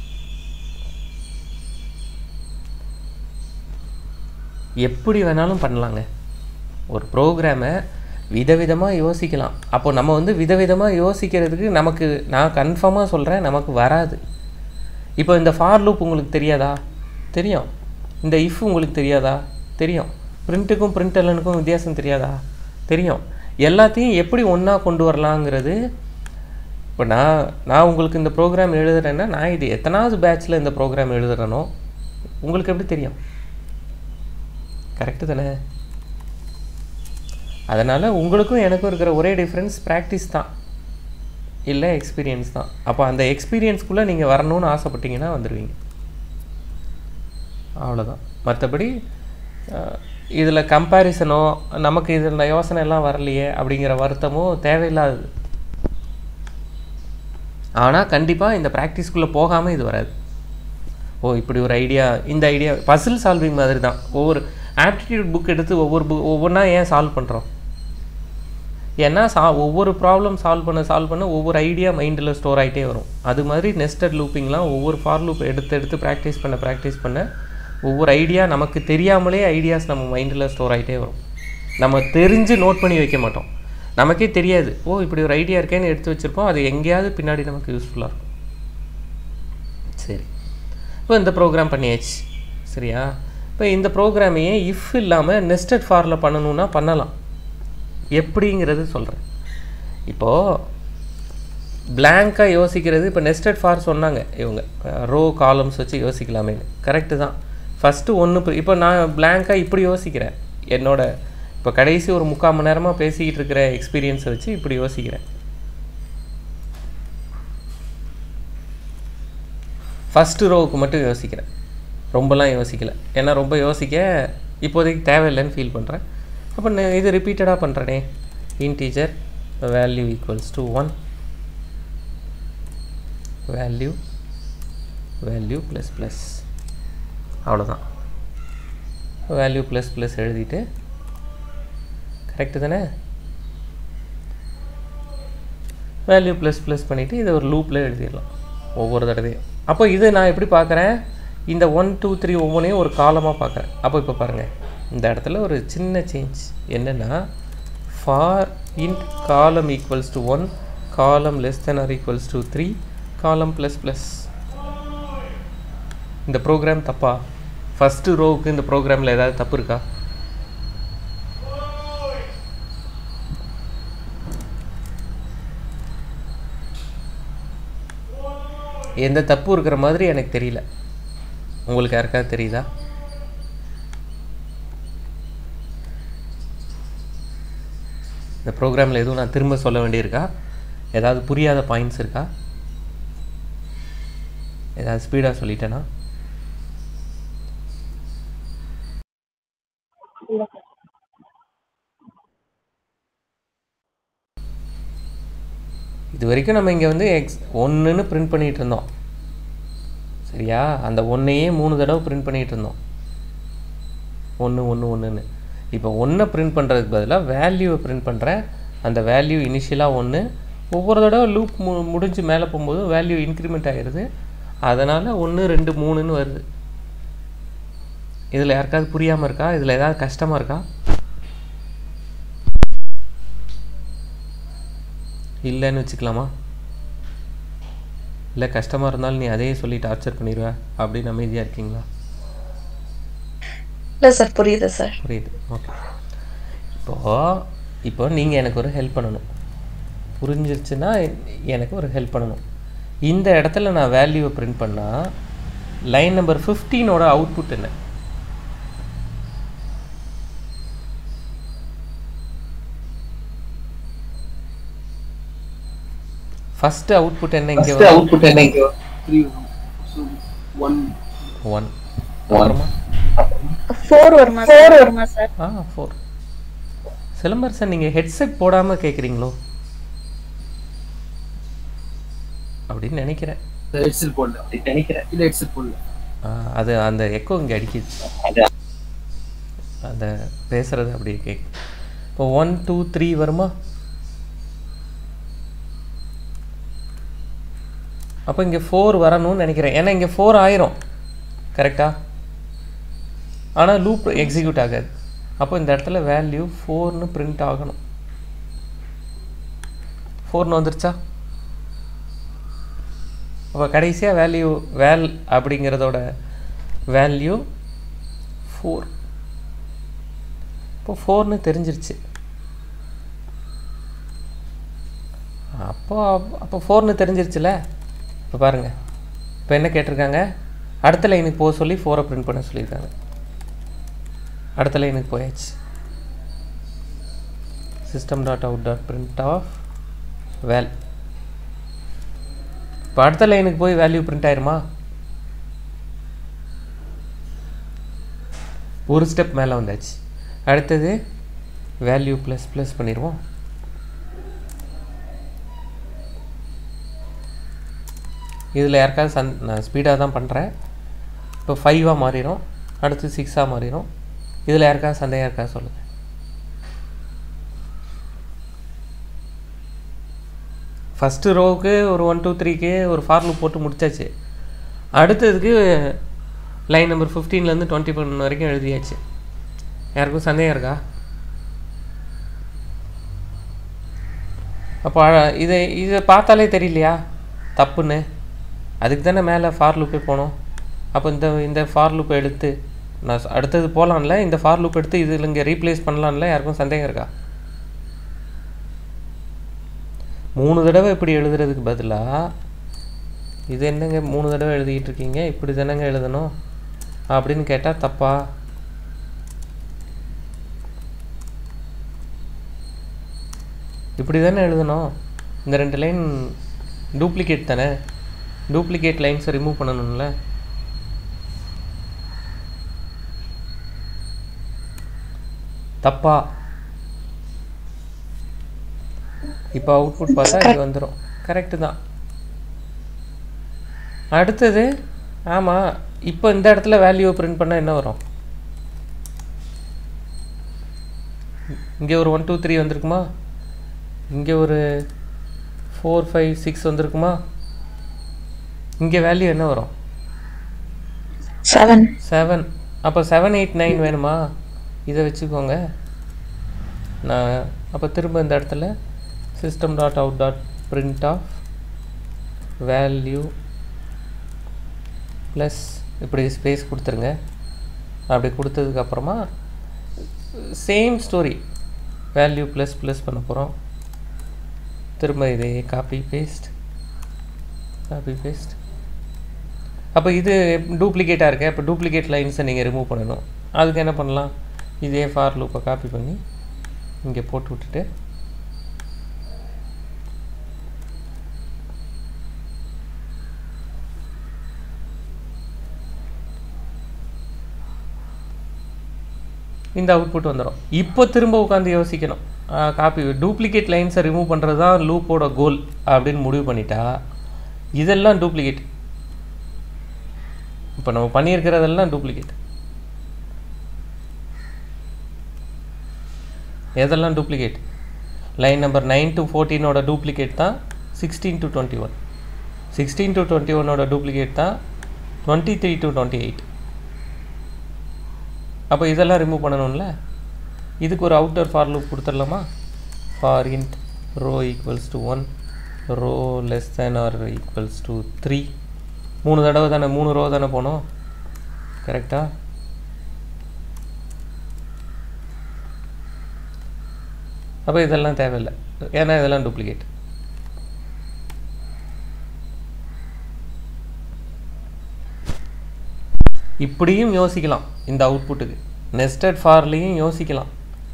எப்படி வேணாலும் பண்ணலாங்க ஒரு ப்ரோக்ராமை விதவிதமாக யோசிக்கலாம் அப்போ நம்ம வந்து விதவிதமாக யோசிக்கிறதுக்கு நமக்கு நான் கன்ஃபார்மாக சொல்கிறேன் நமக்கு வராது இப்போ இந்த ஃபார் லூப் உங்களுக்கு தெரியாதா தெரியும் இந்த இஃப் உங்களுக்கு தெரியாதா தெரியும் பிரிண்ட்டுக்கும் பிரிண்ட் எல்லனுக்கும் வித்தியாசம் தெரியாதா தெரியும் எல்லாத்தையும் எப்படி ஒன்றா கொண்டு வரலாங்கிறது இப்போ நான் நான் உங்களுக்கு இந்த ப்ரோக்ராம் எழுதுறேன்னா நான் இது எத்தனாவது பேட்ச்சில் இந்த ப்ரோக்ராம் எழுதுறேனோ உங்களுக்கு எப்படி தெரியும் கரெக்டு தானே அதனால் உங்களுக்கும் எனக்கும் இருக்கிற ஒரே டிஃப்ரென்ஸ் ப்ராக்டிஸ் தான் இல்லை எக்ஸ்பீரியன்ஸ் தான் அப்போ அந்த எக்ஸ்பீரியன்ஸ்குள்ளே நீங்கள் வரணும்னு ஆசைப்பட்டீங்கன்னா வந்துடுவீங்க அவ்வளோதான் மற்றபடி இதில் கம்பேரிசனோ நமக்கு இதில் யோசனை எல்லாம் வரலையே அப்படிங்கிற வருத்தமோ தேவையில்லாதது ஆனால் கண்டிப்பாக இந்த ப்ராக்டிஸ்க்குள்ளே போகாமல் இது வராது ஓ இப்படி ஒரு ஐடியா இந்த ஐடியா பசில் சால்விங் மாதிரி தான் ஒவ்வொரு ஆப்டிடியூட் புக் எடுத்து ஒவ்வொரு புக் ஒவ்வொன்றா ஏன் சால்வ் பண்ணுறோம் ஏன்னா சா ஒவ்வொரு ப்ராப்ளம் சால்வ் பண்ண சால்வ் பண்ண ஒவ்வொரு ஐடியா மைண்டில் ஸ்டோர் ஆகிட்டே வரும் அது மாதிரி நெஸ்டட் லூப்பிங்லாம் ஒவ்வொரு ஃபார் லூப் எடுத்து எடுத்து ப்ராக்டிஸ் பண்ண ப்ராக்டிஸ் பண்ண ஒவ்வொரு ஐடியா நமக்கு தெரியாமலே ஐடியாஸ் நம்ம மைண்டில் ஸ்டோர் ஆகிட்டே வரும் நம்ம தெரிஞ்சு நோட் பண்ணி வைக்க மாட்டோம் நமக்கே தெரியாது ஓ இப்படி ஒரு ஐடியா இருக்கேன்னு எடுத்து வச்சுருப்போம் அது எங்கேயாவது பின்னாடி நமக்கு யூஸ்ஃபுல்லாக இருக்கும் சரி இப்போ இந்த ப்ரோக்ராம் பண்ணியாச்சு சரியா இப்போ இந்த ப்ரோக்ராமையே இஃப் இல்லாமல் நெஸ்டட் ஃபாரில் பண்ணணும்னா பண்ணலாம் எப்படிங்கிறது சொல்கிறேன் இப்போது பிளாங்காக யோசிக்கிறது இப்போ நெஸ்டட் ஃபார் சொன்னாங்க இவங்க ரோ காலம்ஸ் வச்சு யோசிக்கலாமேன்னு கரெக்டு தான் ஃபஸ்ட்டு ஒன்று இப்போ நான் பிளாங்காக இப்படி யோசிக்கிறேன் என்னோட இப்போ கடைசி ஒரு முக்கால் மணி நேரமாக பேசிக்கிட்டு இருக்கிற எக்ஸ்பீரியன்ஸை வச்சு இப்படி யோசிக்கிறேன் ஃபஸ்ட்டு ரோவுக்கு மட்டும் யோசிக்கிறேன் ரொம்பலாம் யோசிக்கலை ஏன்னா ரொம்ப யோசிக்க இப்போதைக்கு தேவையில்லைன்னு ஃபீல் பண்ணுறேன் அப்போ நான் இது ரிப்பீட்டடாக பண்ணுறேனே integer value equals to one value value plus plus அவ்வளோதான் வேல்யூ ப்ளஸ் ப்ளஸ் எழுதிட்டு கரெக்டு தானே வேல்யூ ப்ளஸ் ப்ளஸ் பண்ணிவிட்டு இதை ஒரு லூப்பில் எழுதிடலாம் ஒவ்வொரு தடவையும் அப்போ இது நான் எப்படி பார்க்குறேன் இந்த ஒன் டூ த்ரீ ஒவ்வொன்றையும் ஒரு காலமாக பார்க்குறேன் அப்போ இப்போ பாருங்கள் இந்த இடத்துல ஒரு சின்ன சேஞ்ச் என்னென்னா for int column equals to one column less than or equals to three column plus plus இந்த ப்ரோக்ராம் தப்பா ஃபஸ்ட்டு ரோவுக்கு இந்த ப்ரோக்ராமில் ஏதாவது தப்பு இருக்கா எந்த தப்பு இருக்கிற மாதிரி எனக்கு தெரியல உங்களுக்கு யாருக்காவது தெரியுதா இந்த ப்ரோக்ராமில் எதுவும் நான் திரும்ப சொல்ல வேண்டியிருக்கா ஏதாவது புரியாத பாயிண்ட்ஸ் இருக்கா ஏதாவது ஸ்பீடாக சொல்லிட்டேனா இது வரைக்கும் நம்ம இங்கே வந்து எக்ஸ் ஒன்றுன்னு பிரிண்ட் பண்ணிகிட்டு இருந்தோம் சரியா அந்த ஒன்றையே மூணு தடவை பிரிண்ட் பண்ணிகிட்டு இருந்தோம் ஒன்று ஒன்று ஒன்றுன்னு இப்போ ஒன்றை பிரிண்ட் பண்ணுறதுக்கு பதிலாக வேல்யூவை பிரிண்ட் பண்ணுறேன் அந்த வேல்யூ இனிஷியலாக ஒன்று ஒவ்வொரு தடவை லூப் மு முடிஞ்சு மேலே போகும்போது வேல்யூ இன்க்ரிமெண்ட் ஆகிடுது அதனால் ஒன்று ரெண்டு மூணுன்னு வருது இதில் யாருக்காவது புரியாமல் இருக்கா இதில் ஏதாவது கஷ்டமாக இருக்கா இல்லைன்னு வச்சுக்கலாமா இல்லை கஷ்டமாக இருந்தாலும் நீ அதையே சொல்லி டார்ச்சர் பண்ணிடுவ அப்படின்னு அமைதியாக இருக்கீங்களா இல்ல சார் புரியுது சார் புரியுது ஓகே இப்போது இப்போ நீங்கள் எனக்கு ஒரு ஹெல்ப் பண்ணணும் புரிஞ்சிருச்சுன்னா எனக்கு ஒரு ஹெல்ப் பண்ணணும் இந்த இடத்துல நான் வேல்யூவை பிரிண்ட் பண்ணால் லைன் நம்பர் ஃபிஃப்டீனோட அவுட்புட் என்ன ஃபர்ஸ்ட் அவுட்புட் என்ன இங்கே ஃபர்ஸ்ட் அவுட்புட் என்ன இங்க த்ரீ ஒன் ஒன் அப்புறமா ஃபோர் வருமா ஃபோர் வருமா சார் ஆ ஃபோர் சிலம்பரசன் நீங்கள் ஹெட்செட் போடாமல் கேட்குறீங்களோ அப்படின்னு நினைக்கிறேன் ஹெட்செட் போடல நினைக்கிறேன் இல்ல ஹெட்செட் போடல ஆ, அது அந்த எக்கோ இங்கே அடிக்குது அந்த பேசுறது அப்படியே கேட்கு இப்போ ஒன் டூ த்ரீ வருமா அப்போ இங்கே ஃபோர் வரணும்னு நினைக்கிறேன் ஏன்னா இங்கே ஃபோர் ஆயிரும் கரெக்டா ஆனால் லூப் எக்ஸிக்யூட் ஆகாது அப்போ இந்த இடத்துல வேல்யூ ஃபோர்னு பிரிண்ட் ஆகணும் ஃபோர்னு வந்துருச்சா அப்போ கடைசியாக வேல்யூ வேல் அப்படிங்கிறதோட வேல்யூ ஃபோர் இப்போ ஃபோர்னு தெரிஞ்சிருச்சு அப்போ அப்போ ஃபோர்னு தெரிஞ்சிருச்சுல இப்போ பாருங்கள் இப்போ என்ன கேட்டிருக்காங்க அடுத்த லைனுக்கு போக சொல்லி ஃபோரை பிரிண்ட் பண்ண சொல்லியிருக்காங்க அடுத்த லைனுக்கு போயாச்சு system dot out dot print of வேல் இப்போ அடுத்த லைனுக்கு போய் வேல்யூ பிரிண்ட் ஆயிருமா ஒரு ஸ்டெப் மேலே வந்தாச்சு அடுத்தது வேல்யூ ப்ளஸ் ப்ளஸ் பண்ணிடுவோம் இதில் யாருக்காவது சந் நான் ஸ்பீடாக தான் பண்ணுறேன் இப்போ ஃபைவாக மாறிடும் அடுத்து சிக்ஸாக மாறிடும் இதில் யாருக்காவது சந்தேகம் இருக்கா சொல்லுங்கள் ஃபஸ்ட்டு ரோவுக்கு ஒரு ஒன் டூ த்ரீக்கு ஒரு ஃபார் லூப் போட்டு முடிச்சாச்சு அடுத்ததுக்கு லைன் நம்பர் ஃபிஃப்டீன்லேருந்து டுவெண்ட்டி ஒன் வரைக்கும் எழுதியாச்சு யாருக்கும் சந்தேகம் இருக்கா அப்போ அ- இதை இதை பார்த்தாலே தெரியலையா தப்புன்னு அதுக்கு தானே மேலே ஃபார் லூப்பே போனோம் அப்போ இந்த இந்த ஃபார் லூப்பை எடுத்து நான் சொ- அடுத்தது போகலான்ல இந்த ஃபார் லூப் எடுத்து இதில் இங்கே ரீப்ளேஸ் பண்ணலான்ல யாருக்கும் சந்தேகம் இருக்கா மூணு தடவை இப்படி எழுதுறதுக்கு பதிலாக இது என்னங்க மூணு தடவை எழுதிக்கிட்டு இருக்கீங்க இப்படி தானேங்க எழுதணும் அப்படின்னு கேட்டால் தப்பா இப்படி தானே எழுதணும் இந்த ரெண்டு லைன் டூப்ளிகேட் தானே டூப்ளிகேட் லைன்ஸை ரிமூவ் பண்ணணும்ல தப்பா இப்போ அவுட்புட் பார்த்தா இது வந்துடும் கரெக்டு தான் அடுத்தது ஆமாம் இப்போ இந்த இடத்துல வேல்யூவை பிரிண்ட் பண்ணால் என்ன வரும் இங்கே ஒரு ஒன் டூ த்ரீ வந்திருக்குமா இங்கே ஒரு ஃபோர் ஃபைவ் சிக்ஸ் வந்திருக்குமா இங்கே வேல்யூ என்ன வரும் செவன் செவன் அப்போ செவன் எயிட் நைன் வேணுமா இதை வச்சுக்கோங்க நான் அப்போ திரும்ப இந்த இடத்துல system dot out dot print of value plus இப்படி ஸ்பேஸ் கொடுத்துருங்க அப்படி கொடுத்ததுக்கப்புறமா same story value plus plus பண்ண போகிறோம் திரும்ப இதே காப்பி பேஸ்ட் காப்பி பேஸ்ட் அப்போ இது டூப்ளிகேட்டாக இருக்கு அப்போ டூப்ளிகேட் லைன்ஸை நீங்கள் ரிமூவ் பண்ணணும் அதுக்கு என்ன பண்ணலாம் இதே ஃபார் லூப்பை காப்பி பண்ணி இங்கே போட்டு விட்டுட்டு இந்த அவுட்புட் வந்துடும் இப்போ திரும்ப உட்காந்து யோசிக்கணும் காப்பி டூப்ளிகேட் லைன்ஸை ரிமூவ் பண்ணுறது தான் லூப்போட கோல் அப்படின்னு முடிவு பண்ணிட்டா இதெல்லாம் டூப்ளிகேட் இப்போ நம்ம பண்ணியிருக்கிறதெல்லாம் டூப்ளிகேட் எதெல்லாம் duplicate line number nine to ஃபோர்டீனோட டூப்ளிகேட் தான் sixteen to twenty one sixteen to twenty ஒன்னோட டூப்ளிகேட் தான் twenty three to twenty eight அப்போ இதெல்லாம் ரிமூவ் பண்ணணும்ல இதுக்கு ஒரு அவுட்டர் ஃபார் லூப் கொடுத்துடலாமா for int row equals to one row less than or equals to three மூணு தடவை தானே மூணு ரோ தானே போனோம் கரெக்டா அப்போ இதெல்லாம் தேவையில்லை ஏன்னா இதெல்லாம் டூப்ளிகேட் இப்படியும் யோசிக்கலாம் இந்த அவுட்புட்டுக்கு நெஸ்டட் ஃபார்லேயும் யோசிக்கலாம்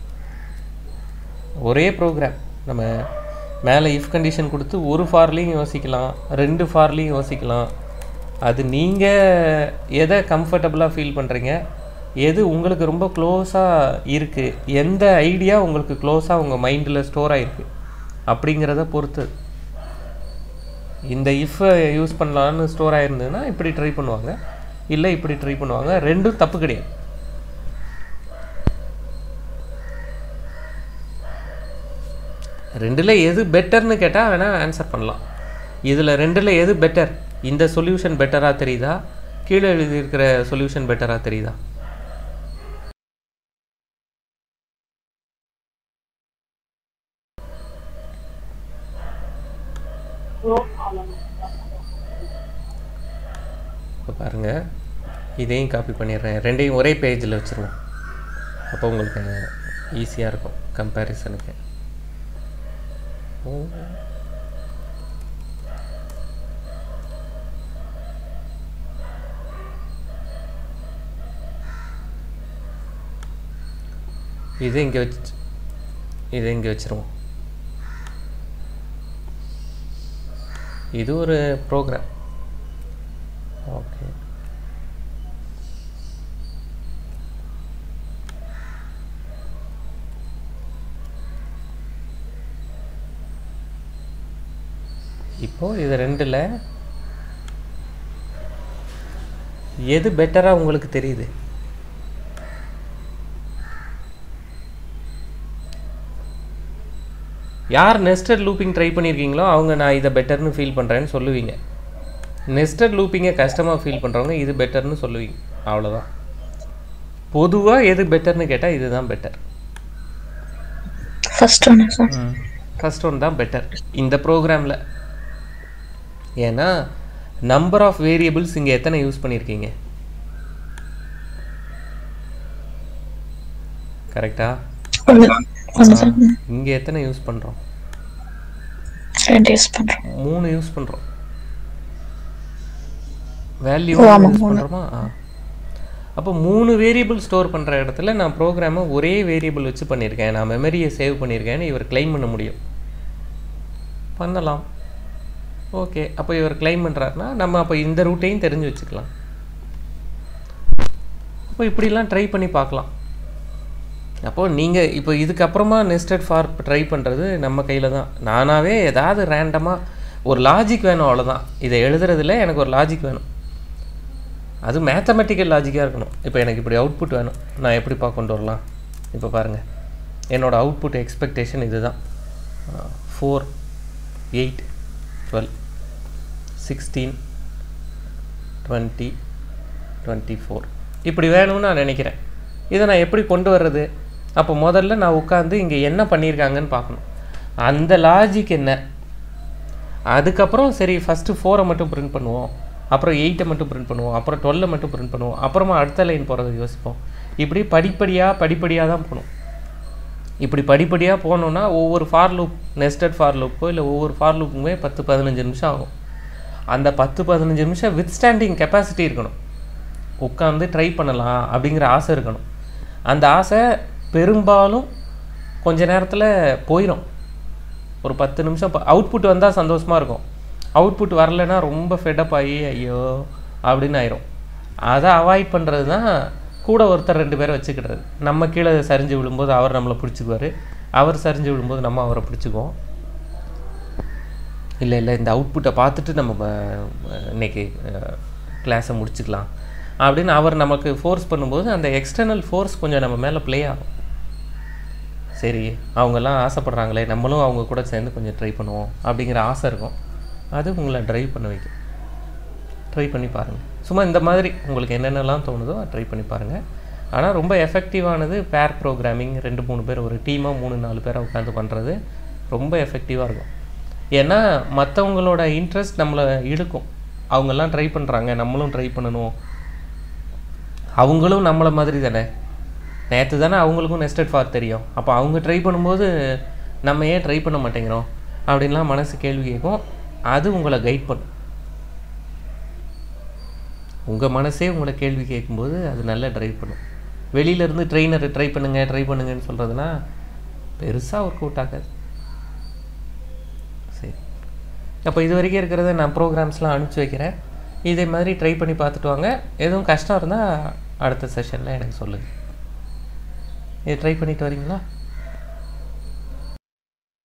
ஒரே ப்ரோக்ராம் நம்ம மேலே இஃப் கண்டிஷன் கொடுத்து ஒரு ஃபார்லேயும் யோசிக்கலாம் ரெண்டு ஃபார்லேயும் யோசிக்கலாம் அது நீங்கள் எதை கம்ஃபர்டபுளாக ஃபீல் பண்ணுறீங்க எது உங்களுக்கு ரொம்ப க்ளோஸாக இருக்குது எந்த ஐடியா உங்களுக்கு க்ளோஸாக உங்கள் மைண்டில் ஸ்டோர் ஆகிருக்கு அப்படிங்கிறத பொறுத்து இந்த இஃப் யூஸ் பண்ணலான்னு ஸ்டோர் ஆயிருந்ததுன்னா இப்படி ட்ரை பண்ணுவாங்க இல்லை இப்படி ட்ரை பண்ணுவாங்க ரெண்டும் தப்பு கிடையாது ரெண்டில் எது பெட்டர்னு கேட்டால் வேணால் ஆன்சர் பண்ணலாம் இதில் ரெண்டில் எது பெட்டர் இந்த சொல்யூஷன் பெட்டராக தெரியுதா கீழே எழுதியிருக்கிற சொல்யூஷன் பெட்டராக தெரியுதா இப்போ பாருங்கள் இதையும் காப்பி பண்ணிடுறேன் ரெண்டையும் ஒரே பேஜில் வச்சுருவோம் அப்போ உங்களுக்கு ஈஸியாக இருக்கும் கம்பேரிசனுக்கு ஓ இதை இங்கே வச்சு இதை இங்கே வச்சுருவோம் இது ஒரு ப்ரோக்ராம் ஓகே இப்போது இது ரெண்டில் எது பெட்டராக உங்களுக்கு தெரியுது யார் நெஸ்டட் லூப்பிங் ட்ரை பண்ணியிருக்கீங்களோ அவங்க நான் இதை பெட்டர்னு ஃபீல் பண்ணுறேன்னு சொல்லுவீங்க நெஸ்டட் லூப்பிங்கை கஷ்டமாக ஃபீல் பண்ணுறவங்க இது பெட்டர்னு சொல்லுவீங்க அவ்வளோதான் பொதுவாக எது பெட்டர்னு கேட்டால் இதுதான் பெட்டர் ஃபர்ஸ்ட் ஒன்று சார் ஃபர்ஸ்ட் ஒன் தான் பெட்டர் இந்த ப்ரோக்ராமில் ஏன்னா நம்பர் ஆஃப் வேரியபிள்ஸ் இங்கே எத்தனை யூஸ் பண்ணியிருக்கீங்க கரெக்டா ஒன்று ஒன்று சார் இங்கே எத்தனை யூஸ் பண்ணுறோம் ரெண்டு யூஸ் பண்ணுறோம் மூணு யூஸ் பண்ணுறோம் வேல்யூ ஓ, ஆமா, யூஸ் மூணு. பண்ணுறோமா ஆ அப்போ மூணு வேரியபிள் ஸ்டோர் பண்ணுற இடத்துல நான் ப்ரோக்ராமை ஒரே வேரியபிள் வச்சு பண்ணியிருக்கேன் நான் மெமரியை சேவ் பண்ணியிருக்கேன்னு இவர் கிளைம் பண்ண முடியும் பண்ணலாம் ஓகே அப்போ இவர் கிளைம் பண்ணுறாருனா நம்ம அப்போ இந்த ரூட்டையும் தெரிஞ்சு வச்சுக்கலாம் அப்போ இப்படிலாம் ட்ரை பண்ணி பார்க்கலாம் அப்போது நீங்கள் இப்போ இதுக்கப்புறமா நெஸ்டட் ஃபார் ட்ரை பண்ணுறது நம்ம கையில் தான் நானாகவே ஏதாவது ரேண்டமாக ஒரு லாஜிக் வேணும் அவ்வளோதான் இதை எழுதுறதுல எனக்கு ஒரு லாஜிக் வேணும் அது மேத்தமெட்டிக்கல் லாஜிக்காக இருக்கணும் இப்போ எனக்கு இப்படி அவுட்புட் வேணும் நான் எப்படிப்பா கொண்டு வரலாம் இப்போ பாருங்கள் என்னோட அவுட்புட் எக்ஸ்பெக்டேஷன் இதுதான் four eight twelve sixteen twenty twenty four இப்படி வேணும்னு நான் நினைக்கிறேன் இதை நான் எப்படி கொண்டு வர்றது அப்போ முதல்ல நான் உட்காந்து இங்கே என்ன பண்ணியிருக்காங்கன்னு பார்க்கணும் அந்த லாஜிக் என்ன அதுக்கப்புறம் சரி ஃபஸ்ட்டு ஃபோரை மட்டும் பிரிண்ட் பண்ணுவோம் அப்புறம் எயிட்டை மட்டும் பிரிண்ட் பண்ணுவோம் அப்புறம் டுவெல்லை மட்டும் பிரிண்ட் பண்ணுவோம் அப்புறமா அடுத்த லைன் போகிறத யோசிப்போம் இப்படி படிப்படியாக படிப்படியாக தான் போகணும் இப்படி படிப்படியாக போனோன்னா ஒவ்வொரு ஃபார் லூப் நெஸ்டட் ஃபார் லூப்போ இல்லை ஒவ்வொரு ஃபார் லூப்புமே பத்து பதினஞ்சு நிமிஷம் ஆகும் அந்த பத்து பதினஞ்சு நிமிஷம் வித் ஸ்டாண்டிங் கெப்பாசிட்டி இருக்கணும் உட்காந்து ட்ரை பண்ணலாம் அப்படிங்கிற ஆசை இருக்கணும் அந்த ஆசை பெரும்பாலும் கொஞ்ச நேரத்தில் போயிடும் ஒரு பத்து நிமிஷம் அவுட்புட் வந்தால் சந்தோஷமாக இருக்கும் அவுட்புட் வரலைன்னா ரொம்ப ஃபெடப் ஆகி ஐயோ அப்படின்னு ஆயிரும் அதை அவாய்ட் பண்ணுறது தான் கூட ஒருத்தர் ரெண்டு பேரை வச்சுக்கிடுறது நம்ம கீழே சரிஞ்சு விழும்போது அவர் நம்மளை பிடிச்சிக்குவார் அவர் சரிஞ்சு விழும்போது நம்ம அவரை பிடிச்சிக்குவோம் இல்லை இல்லை இந்த அவுட்புட்டை பார்த்துட்டு நம்ம ப- இன்னைக்கு கிளாஸை முடிச்சுக்கலாம் அப்படின்னு அவர் நமக்கு ஃபோர்ஸ் பண்ணும்போது அந்த எக்ஸ்டர்னல் ஃபோர்ஸ் கொஞ்சம் நம்ம மேலே ப்ளே ஆகும் சரி அவங்கெல்லாம் ஆசைப்படுறாங்களே நம்மளும் அவங்க கூட சேர்ந்து கொஞ்சம் ட்ரை பண்ணுவோம் அப்படிங்கிற ஆசை இருக்கும் அது உங்களை ட்ரைவ் பண்ண வைக்கும் ட்ரை பண்ணி பாருங்கள் சும்மா இந்த மாதிரி உங்களுக்கு என்னென்னலாம் தோணுதோ ட்ரை பண்ணி பாருங்கள் ஆனால் ரொம்ப எஃபெக்டிவானது பேர் ப்ரோக்ராமிங் ரெண்டு மூணு பேர் ஒரு டீமாக மூணு நாலு பேரை உட்காந்து பண்ணுறது ரொம்ப எஃபெக்டிவாக இருக்கும் ஏன்னா மற்றவங்களோட இன்ட்ரெஸ்ட் நம்மளை இழுக்கும் அவங்கெல்லாம் ட்ரை பண்ணுறாங்க நம்மளும் ட்ரை பண்ணணும் அவங்களும் நம்மளை மாதிரி தானே நேற்று தானே அவங்களுக்கும் நெஸ்டட் ஃபார் தெரியும் அப்போ அவங்க ட்ரை பண்ணும்போது நம்ம ஏன் ட்ரை பண்ண மாட்டேங்கிறோம் அப்படின்லாம் மனசு கேள்வி கேட்கும் அது உங்களை கைட் பண்ணும் உங்கள் மனசே உங்களை கேள்வி கேட்கும்போது அது நல்லா ட்ரைவ் பண்ணும் வெளியிலேருந்து ட்ரெயினரை ட்ரை பண்ணுங்க ட்ரை பண்ணுங்கன்னு சொல்கிறதுலாம் பெருசாக ஒர்க் அவுட் ஆகாது சரி அப்போ இது வரைக்கும் இருக்கிறத நான் ப்ரோக்ராம்ஸ்லாம் அனுப்பிச்சி வைக்கிறேன் இதே மாதிரி ட்ரை பண்ணி பார்த்துட்டு வாங்க எதுவும் கஷ்டம் இருந்தால் அடுத்த செஷனில் எனக்கு சொல்லுங்கள் இது ட்ரை பண்ணிட்டு வரீங்களா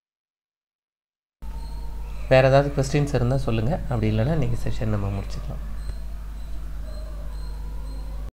வேறு ஏதாவது கொஸ்டின்ஸ் இருந்தால் சொல்லுங்கள் அப்படி இல்லைன்னா இன்றைக்கி செஷன் நம்ம முடிச்சுக்கலாம்